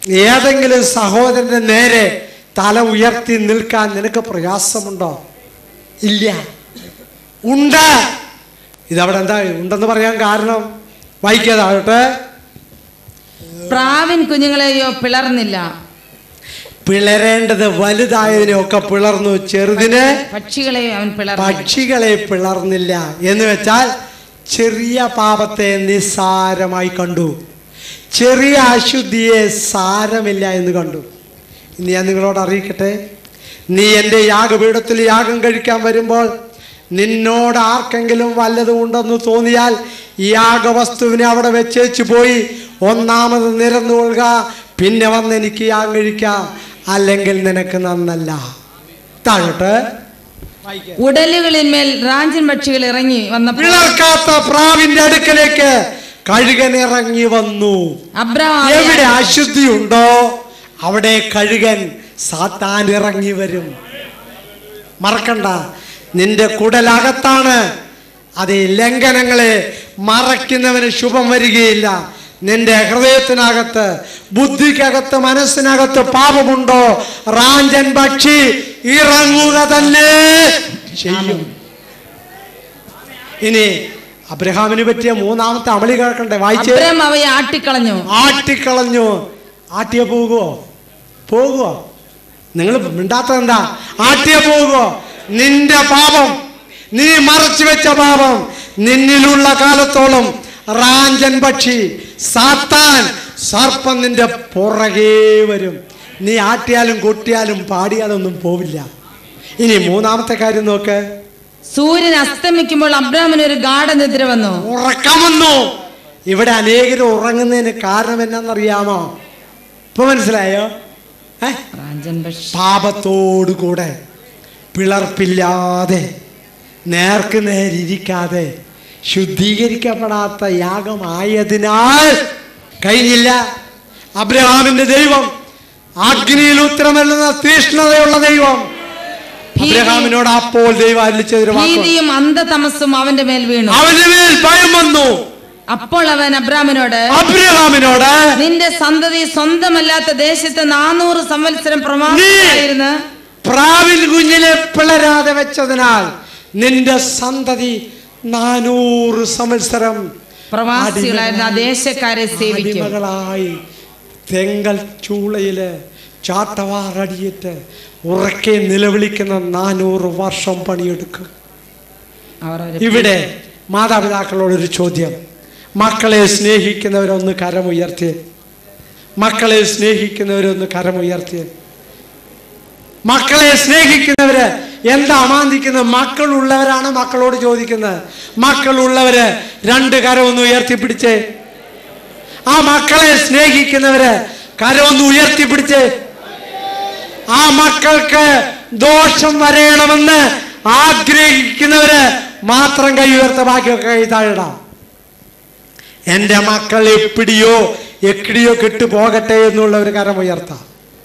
D: ഏതെങ്കിലും സഹോദരന്റെ നേരെ തല ഉയർത്തി നിൽക്കാൻ നിനക്ക് പ്രയാസമുണ്ടോ ഇല്ല ഉണ്ട് ഇതവിടെ എന്താ ഉണ്ടെന്ന് പറയാൻ കാരണം വായിക്കാതാവട്ടെ
E: പ്രാവിൻ കുഞ്ഞുങ്ങളെയോ പിളർന്നില്ല
D: പിളരേണ്ടത് വലുതായതിനെയൊക്കെ പിളർന്നു ചെറുതിന്
E: പക്ഷികളെയോ അവൻ പിളർന്നു
D: പക്ഷികളെ പിളർന്നില്ല എന്ന് വെച്ചാൽ ചെറിയ പാപത്തെ നിസ്സാരമായി കണ്ടു ചെറിയ അശുദ്ധിയെ സാരമില്ല എന്ന് കണ്ടു ഇനി ഞാൻ നിങ്ങളോട് അറിയിക്കട്ടെ നീ എൻ്റെ യാഗപീഠത്തിൽ യാഗം കഴിക്കാൻ വരുമ്പോൾ നിന്നോട് ആർക്കെങ്കിലും വല്ലതും ഉണ്ടെന്ന് തോന്നിയാൽ യാഗവസ്തുവിനെ അവിടെ വെച്ചേച്ച് പോയി ഒന്നാമത് നിരന്നു കൊള്ളുക പിന്നെ വന്ന് എനിക്ക് യാഗം കഴിക്കാം അല്ലെങ്കിൽ നിനക്ക് നന്നല്ല താഴോട്ട്
E: ഉടലുകളിന്മേൽ റാഞ്ചൻ പക്ഷികൾ ഇറങ്ങി വന്നപ്പോൾ
D: പിളർക്കാത്ത പ്രാവിന്റെ അടുക്കലേക്ക് കഴുകൻ ഇറങ്ങി വന്നു
E: അബ്രഹാം
D: എവിടെ അശുദ്ധി ഉണ്ടോ അവിടെ കഴുകൻ സാത്താൻ ഇറങ്ങി വരും മറക്കണ്ട നിന്റെ കുടലകത്താണ് അത് ലംഘനങ്ങളെ മറയ്ക്കുന്നവന് ശുഭം വരികയില്ല നിന്റെ ഹൃദയത്തിനകത്ത് ബുദ്ധിക്കകത്ത് മനസ്സിനകത്ത് പാപമുണ്ടോ റാഞ്ചൻ പക്ഷി ഇറങ്ങുക തന്നെ ചെയ്യും ഇനി അബ്രഹാമിന് പറ്റിയ മൂന്നാമത്തെ അമളി കേൾക്കണ്ടേ വായിച്ചേ
E: അബ്രഹാം അവയെ ആട്ടിക്കളഞ്ഞു
D: ആട്ടിക്കളഞ്ഞു ആട്ടിയ പോകുവോ പോകുവോ നിങ്ങൾ മിണ്ടാത്തത് എന്താ ആട്ടിയ പോകുവോ നിന്റെ പാപം നീ മറച്ചു വെച്ച പാപം നിന്നിലുള്ള കാലത്തോളം റാഞ്ചൻ പക്ഷി സാത്താൻ സർപ്പം നിന്റെ പുറകെ വരും നീ ആട്ടിയാലും കൊട്ടിയാലും പാടിയാലും ഒന്നും പോവില്ല ഇനി മൂന്നാമത്തെ കാര്യം നോക്ക്
E: സൂര്യൻ അസ്തമിക്കുമ്പോൾ അബ്രാമിന് ഒരു ഗാഠനിദ്ര വന്നു
D: ഉറക്കം വന്നു ഇവിടെ അനേകരും ഉറങ്ങുന്നതിന് കാരണം എന്നാന്നറിയാമോ ഇപ്പൊ മനസ്സിലായോ ഏ
E: റാഞ്ചൻ പക്ഷി
D: പാപത്തോടുകൂടെ പിളർപ്പില്ലാതെ നേർക്ക് നേരിരിക്കാതെ ശുദ്ധീകരിക്കപ്പെടാത്ത യാഗമായതിനാൽ കഴിഞ്ഞില്ല അബ്രഹാമിന്റെ ദൈവം അഗ്നിയിൽ ഉത്തരമല്ലുന്ന തീഷ്ണതയുള്ള ദൈവം അബ്രഹാമിനോട് അപ്പോൾ ദൈവം അല്ലിച്ചതൊരു വാക്ക്
E: ഭീതിയും അന്ധതമസ്സും അവന്റെ മേൽ വീണു
D: അവന്റെ മേൽ ഭയം വന്നു
E: അപ്പോൾ അവൻ അബ്രാമിനോട്
D: അബ്രഹാമിനോട്
E: നിന്റെ സന്തതി സ്വന്തമല്ലാത്ത ദേശത്ത് നാനൂറ് സംവത്സരം പ്രവാസിയായിരുന്നു
D: പ്രാവിൽ കുഞ്ഞിനെ പിളരാതെ വെച്ചതിനാൽ നിന്റെ സന്തതി നാനൂറ് സംവത്സരം
E: പ്രവാസികളായിരുന്ന ആ ദേശക്കാരെ സേവിക്കും
D: അടിമകളായി തെങ്കൽ ചൂളയില് ചാട്ടവാറടിയിട്ട് ഉറക്കെ നിലവിളിക്കുന്ന നാനൂറ് വർഷം പണിയെടുക്കും
E: അവർ അവരെ
D: ഇവിടെ മാതാപിതാക്കളോടൊരു ചോദ്യം മക്കളെ സ്നേഹിക്കുന്നവരൊന്ന് കരമുയർത്തിയേ മക്കളെ സ്നേഹിക്കുന്നവരൊന്ന് കരമുയർത്തിയേ മക്കളെ സ്നേഹിക്കുന്നവര് എന്താ അമാന്തിക്കുന്നത് മക്കളുള്ളവരാണ് മക്കളോട് ചോദിക്കുന്നത് മക്കളുള്ളവര് രണ്ട് കരമൊന്ന് ഉയർത്തിപ്പിടിച്ചേ ആ മക്കളെ സ്നേഹിക്കുന്നവര് കരമൊന്ന് ഉയർത്തിപ്പിടിച്ചേ ആ മക്കൾക്ക് ദോഷം വരയണമെന്ന് ആഗ്രഹിക്കുന്നവര് മാത്രം കൈ ഉയർത്ത ബാക്കിയൊക്കെ കൈ താഴെടാം എന്റെ മക്കൾ എപ്പിടിയോ എക്കിടിയോ കെട്ടു പോകട്ടെ എന്നുള്ള ഒരു കരം ഉയർത്താം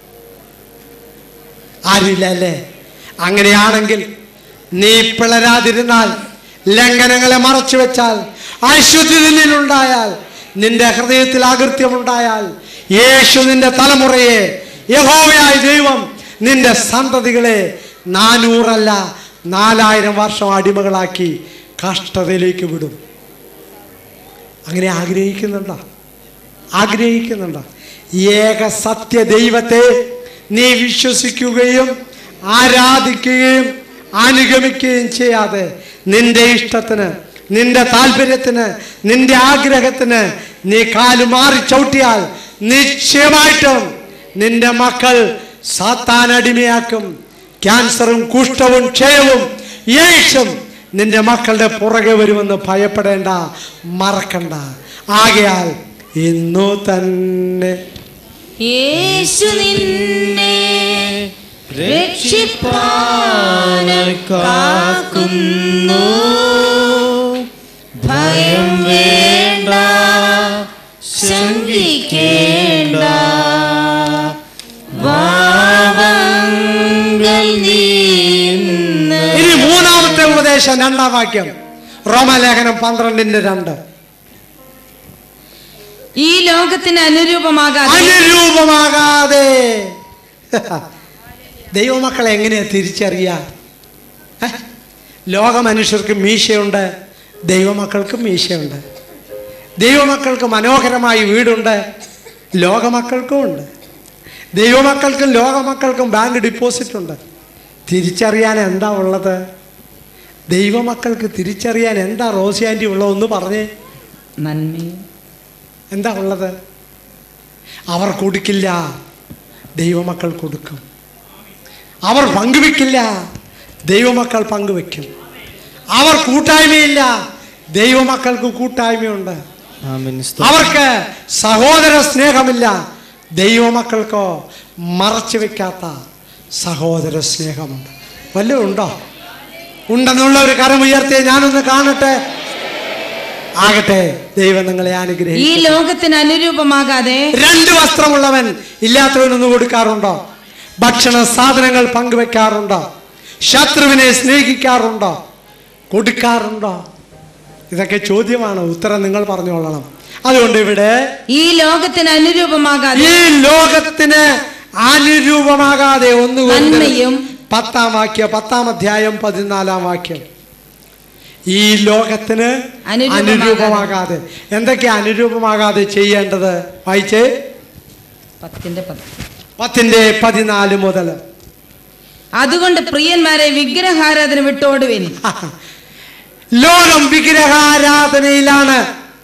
D: ആരില്ല അല്ലേ അങ്ങനെയാണെങ്കിൽ നീ പിളരാതിരുന്നാൽ ലംഘനങ്ങളെ മറച്ചു വെച്ചാൽ അശുദ്ധി നിന്നിലുണ്ടായാൽ നിന്റെ ഹൃദയത്തിൽ അകൃത്യമുണ്ടായാൽ യേശു നിന്റെ തലമുറയെ യഹോവയായ ദൈവം നിന്റെ സന്തതികളെ നാനൂറല്ല നാലായിരം വർഷം അടിമകളാക്കി കഷ്ടതയിലേക്ക് വിടും അങ്ങനെ ആഗ്രഹിക്കുന്നുണ്ടോ ആഗ്രഹിക്കുന്നുണ്ടോ ഏക സത്യ ദൈവത്തെ നീ വിശ്വസിക്കുകയും ആരാധിക്കുകയും അനുഗമിക്കുകയും ചെയ്യാതെ നിന്റെ ഇഷ്ടത്തിന് നിന്റെ താല്പര്യത്തിന് നിന്റെ ആഗ്രഹത്തിന് നീ കാല് മാറി ചവിട്ടിയാൽ നിശ്ചയമായിട്ടും നിന്റെ മക്കൾ സാത്താൻ അടിമയാക്കും ക്യാൻസറും കുഷ്ഠവും ക്ഷയവും യേശും നിന്റെ മക്കളുടെ പുറകെ വരുമെന്ന് ഭയപ്പെടേണ്ട മറക്കണ്ട ആകയാൽ ഇന്നു തന്നെ
C: യേശു നിന്നെ രക്ഷിപ്പാനായി കാക്കുന്നു ഭയം വേണ്ട ശങ്കിക്കേണ്ട പാവങ്ങൾ നീന്ന്
D: ഇനി മൂന്നാമത്തെ ഉപദേശം രണ്ടാം വാക്യം റോമലേഖനം പന്ത്രണ്ടിന്റെ രണ്ട്
E: ഈ ലോകത്തിന് അനുരൂപമാകാതെ
D: അനുരൂപമാകാതെ ദൈവമക്കളെ എങ്ങനെയാ തിരിച്ചറിയാ ഏ? ലോക മനുഷ്യർക്ക് മീശയുണ്ട് ദൈവമക്കൾക്ക് മീശയുണ്ട് ദൈവമക്കൾക്ക് മനോഹരമായി വീടുണ്ട് ലോകമക്കൾക്കും ഉണ്ട് ദൈവമക്കൾക്കും ലോകമക്കൾക്കും ബാങ്ക് ഡിപ്പോസിറ്റ് ഉണ്ട് തിരിച്ചറിയാൻ എന്താ ഉള്ളത് ദൈവമക്കൾക്ക് തിരിച്ചറിയാൻ എന്താ റോസി ആൻറ്റി ഉള്ളതെന്ന് പറഞ്ഞേ
E: നന്മയും
D: എന്താ ഉള്ളത് അവർ കൊടുക്കില്ല ദൈവമക്കൾ കൊടുക്കും അവർ പങ്കുവെക്കില്ല ദൈവമക്കൾ പങ്കുവെക്കും അവർ കൂട്ടായ്മയില്ല ദൈവമക്കൾക്ക് കൂട്ടായ്മയുണ്ട്
C: ആമേൻ സ്തോത്രം.
D: അവർക്ക് സഹോദര സ്നേഹമില്ല ദൈവമക്കൾക്കോ മറച്ചു വെക്കാത്ത സഹോദര സ്നേഹമുണ്ട് വല്ലതും ഉണ്ടോ ഉണ്ടെന്നുള്ള ഒരു കരം ഉയർത്തിയ ഞാനൊന്ന് കാണട്ടെ ആകട്ടെ ദൈവം നിങ്ങളെ
E: ഈ
D: അനുഗ്രഹിക്കും
E: ലോകത്തിന് അനുരൂപമാകാതെ
D: രണ്ട് വസ്ത്രമുള്ളവൻ ഇല്ലാത്തവനൊന്ന് കൊടുക്കാറുണ്ടോ ഭക്ഷണ സാധനങ്ങൾ പങ്കുവെക്കാറുണ്ടോ ശത്രുവിനെ സ്നേഹിക്കാറുണ്ടോ കൊടുക്കാറുണ്ടോ ഇതൊക്കെ ചോദ്യമാണ് ഉത്തരം നിങ്ങൾ പറഞ്ഞുകൊള്ളണം അതുകൊണ്ട് ഇവിടെ
E: ഈ ലോകത്തിന് അനുരൂപമാകാതെ
D: ഈ ലോകത്തിന് അനുരൂപമാകാതെ ഒന്ന്
E: നന്മയും
D: പത്താം വാക്യം പത്താം അധ്യായം പതിനാലാം വാക്യം ഈ ലോകത്തിന്
E: അനുരൂപമാകാതെ.
D: അനുരൂപമാകാതെ എന്തൊക്കെയാ അനുരൂപമാകാതെ ചെയ്യേണ്ടത് വായിച്ചേ
E: പത്തിന്റെ പത്ത്
D: പത്തിന്റെ പതിനാല് മുതൽ
E: അതുകൊണ്ട് പ്രിയന്മാരെ വിഗ്രഹാരാധന വിട്ടോടുവിൻ
D: ലോകം വിഗ്രഹാരാധനയിലാണ്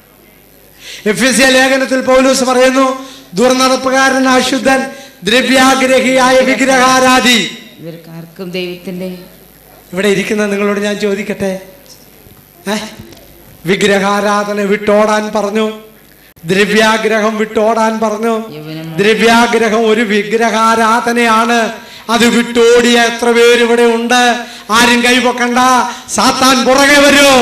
D: എഫ് എസ് എ ലേഖനത്തിൽ പൗലൂസ് പറയുന്നു ദുർനടപ്പുകാരൻ അശുദ്ധൻ ദ്രവ്യാഗ്രഹിയായ വിഗ്രഹാരാധി
E: ഇവർക്കാർക്കും ദൈവത്തിന്റെ
D: ഇവിടെ ഇരിക്കുന്ന നിങ്ങളോട് ഞാൻ ചോദിക്കട്ടെ ഏ വിഗ്രഹാരാധന വിട്ടോടാൻ പറഞ്ഞു ദ്രവ്യാഗ്രഹം വിട്ടോടാൻ പറഞ്ഞു
E: യവനം
D: ദ്രവ്യാഗ്രഹം ഒരു വിഗ്രഹാരാധനയാണ് അത് വിട്ടോടിയ എത്ര പേര് ഇവിടെ ഉണ്ട് ആരും കൈപൊക്കണ്ട സാത്താൻ പുറകെ വരും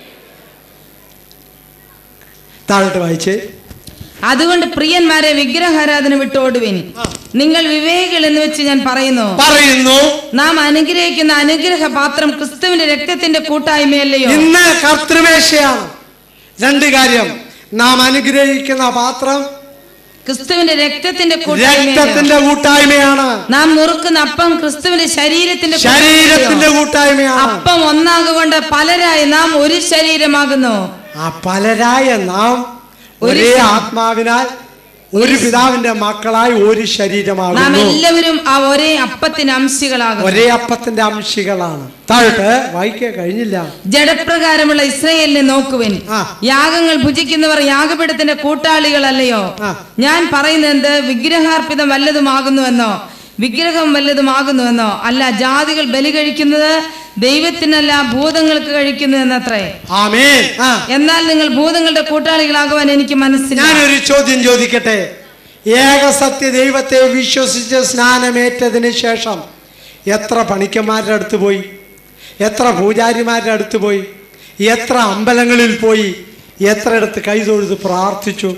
D: താഴോട്ട് വായിച്ചേ
E: അതുകൊണ്ട് പ്രിയന്മാരെ വിഗ്രഹാരാധന വിട്ടോടുവിൻ നിങ്ങൾ വിവേകികൾ എന്ന് വെച്ച് ഞാൻ പറയുന്നു
D: പറയുന്നു
E: നാം അനുഗ്രഹിക്കുന്ന അനുഗ്രഹ പാത്രം ക്രിസ്തുവിന്റെ രക്തത്തിന്റെ കൂട്ടായ്മയല്ലയോ
D: ഇന്ന് കർത്തൃമേശയാണ് രണ്ട് കാര്യം നാം അനുഗ്രഹിക്കുന്ന പാത്രം
E: ക്രിസ്തുവിന്റെ രക്തത്തിന്റെ കൂട്ടായ്മയല്ലയോ
D: രക്തത്തിന്റെ കൂട്ടായ്മയാണ്
E: നാം നുറുക്കുന്ന അപ്പം ക്രിസ്തുവിന്റെ ശരീരത്തിന്റെ
D: ശരീരത്തിന്റെ
E: കൂട്ടായ്മയല്ലയോ?
D: കൂട്ടായ്മയാണ്
E: അപ്പം ഒന്നാകൊണ്ട് പലരായി നാം ഒരു ശരീരമാകുന്നു
D: ആ പലരായ നാം
E: ഒരു
D: ഒരേ
E: ശ-
D: ആത്മാവിനാൽ ഒരു പിതാവിന്റെ മക്കളായി ഒരു
E: നാം
D: ശരീരമാകുന്നു
E: എല്ലാവരും ആ ഒരേ അപ്പത്തിന് അംശികളാകുന്നു
D: ഒരേ അപ്പത്തിന്റെ അംശികളാണ് താഴോട്ട് വായിക്കാൻ കഴിഞ്ഞില്ല
E: ജഡപ്രകാരമുള്ള ഇസ്രയേലിനെ നോക്കുവിൻ
D: ആ.
E: യാഗങ്ങൾ ഭുജിക്കുന്നവർ യാഗപീഠത്തിന്റെ കൂട്ടാളികളല്ലയോ
D: ആ.
E: ഞാൻ പറയുന്നത് വിഗ്രഹാർപ്പിതം വല്ലതുമാകുന്നുവെന്നോ വിഗ്രഹം വല്ലതുമാകുന്നുവെന്നോ അല്ല ജാതികൾ ബലി കഴിക്കുന്നത് ദൈവത്തിനല്ല ഭൂതങ്ങൾക്ക് കഴിക്കുന്നു എന്നത്രേ
D: ആമേൻ ആ
E: എന്നാൽ നിങ്ങൾ ഭൂതങ്ങളുടെ കൂട്ടാളികളാകുവാൻ എനിക്ക് മനസ്സില്ല
D: ഞാനൊരു ചോദ്യം ചോദിക്കട്ടെ ഏകസത്യ ദൈവത്തെ വിശ്വസിച്ച് സ്നാനമേറ്റതിന് ശേഷം എത്ര പണിക്കന്മാരുടെ അടുത്ത് പോയി എത്ര പൂജാരിമാരുടെ അടുത്ത് പോയി എത്ര അമ്പലങ്ങളിൽ പോയി എത്ര ഇടത്ത് കൈതൊഴുത് പ്രാർത്ഥിച്ചു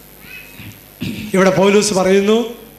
D: ഇവിടെ പൗലൂസ് പറയുന്നു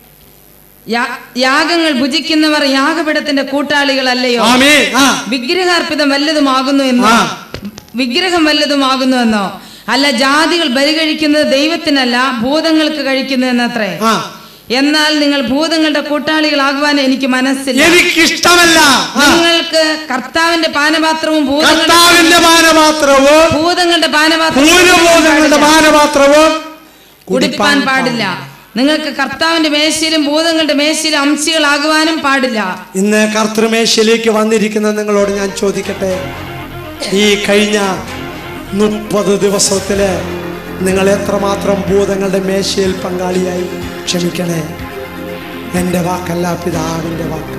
E: യാ- യാഗങ്ങൾ ഭുജിക്കുന്നവർ യാഗപീഠത്തിന്റെ കൂട്ടാളികളല്ലയോ
D: ആമേ ആ
E: വിഗ്രഹാർപ്പിതം വല്ലതുമാകുന്നു എന്നോ
D: ആ.
E: വിഗ്രഹം വല്ലതുമാകുന്നു എന്നോ അല്ല ജാതികൾ ബലി കഴിക്കുന്നത് ദൈവത്തിനല്ല ഭൂതങ്ങൾക്ക് കഴിക്കുന്നു എന്നത്രേ
D: ആ
E: എന്നാൽ നിങ്ങൾ ഭൂതങ്ങളുടെ കൂട്ടാളികളാകുവാൻ എനിക്ക് മനസ്സില്ല
D: എനിക്കിഷ്ടമല്ല ആ.
E: നിങ്ങൾക്ക് കർത്താവിന്റെ പാനപാത്രവും ഭൂതങ്ങളുടെ
D: കർത്താവിന്റെ പാനപാത്രവും
E: ഭൂതങ്ങളുടെ പാനപാത്രവും
D: ഭൂരബോധങ്ങളുടെ പാനപാത്രവും
E: കുടിപ്പാൻ പാടില്ല നിങ്ങൾക്ക് കർത്താവിന്റെ മേശയിലും ഭൂതങ്ങളുടെ മേശയിലും അംശികളാകുവാനും പാടില്ല
D: ഇന്ന് കർത്തൃമേശയിലേക്ക് വന്നിരിക്കുന്ന നിങ്ങളോട് ഞാൻ ചോദിക്കട്ടെ ഈ കഴിഞ്ഞ മുപ്പത് ദിവസത്തില് നിങ്ങൾ എത്രമാത്രം ഭൂതങ്ങളുടെ മേശയിൽ പങ്കാളിയായി ക്ഷമിക്കണേ എൻ്റെ വാക്കല്ല പിതാവിൻ്റെ വാക്ക്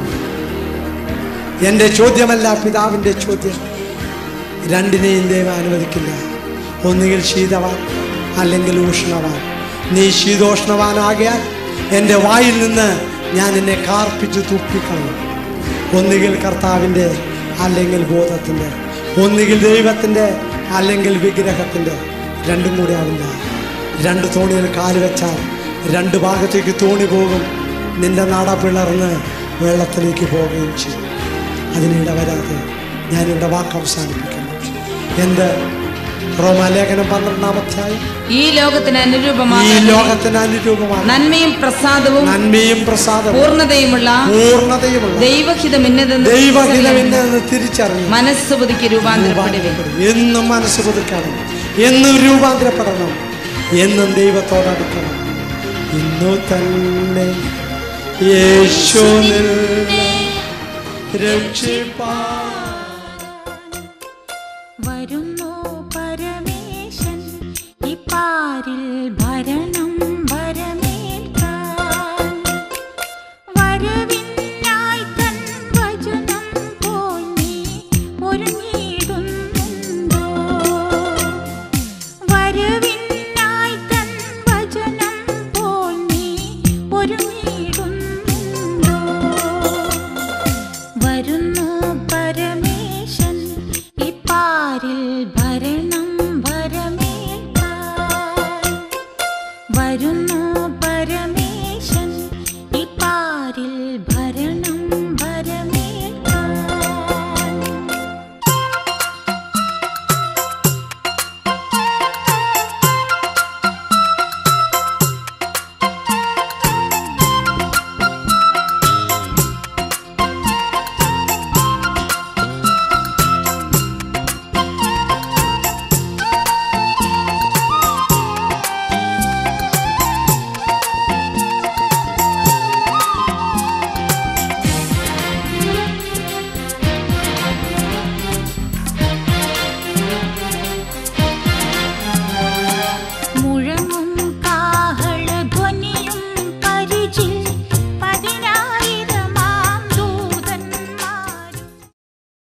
D: എൻ്റെ ചോദ്യമല്ല പിതാവിൻ്റെ ചോദ്യം രണ്ടിനെയും ദൈവം അനുവദിക്കില്ല ഒന്നുകിൽ ശീതവാൻ അല്ലെങ്കിൽ ഊഷ്ണവാൻ നീ ശീതോഷ്ണവാനാകിയാൽ എൻ്റെ വായിൽ നിന്ന് ഞാൻ എന്നെ കാർപ്പിച്ച് തുപ്പിക്കളയും ഒന്നുകിൽ കർത്താവിൻ്റെ അല്ലെങ്കിൽ ബോധത്തിൻ്റെ ഒന്നുകിൽ ദൈവത്തിൻ്റെ അല്ലെങ്കിൽ വിഗ്രഹത്തിൻ്റെ രണ്ടും കൂടി ആവില്ല രണ്ട് തോണിയിൽ കാല് വെച്ചാൽ രണ്ട് ഭാഗത്തേക്ക് തോണി പോകും നിന്റെ നട പിളർന്ന് വെള്ളത്തിലേക്ക് പോവുകയും ചെയ്യും അതിനിട വരാതെ ഞാനിവിടെ വാക്ക് അവസാനിപ്പിക്കുന്നു എന്ത് റോമാലേഖനം പന്ത്രണ്ടാം അധ്യായം
E: ഈ ലോകത്തിന്
D: ഈ
E: അനുരൂപമായ
D: ലോകത്തിന് അനുരൂപമാണ്
E: നന്മയും പ്രസാദവും
D: നന്മയും പ്രസാദവും
E: പൂർണ്ണതയുമുള്ള
D: പൂർണ്ണതയുമുള്ള
E: ദൈവഹിതം ഇന്നതെന്ന്
D: ദൈവഹിതമെന്ന് തിരിച്ചറിഞ്ഞു
E: മനസ്സ് പുതുക്കി രൂപാന്തരപ്പെടുവേ
D: എന്നും മനസ്സ് പുതുക്കണം എന്നും രൂപാന്തരപ്പെടണം എന്നും ദൈവത്തോടടുക്കണം ഇന്നു തന്നെ യേശു നിന്നെ രക്ഷിപ്പാൻ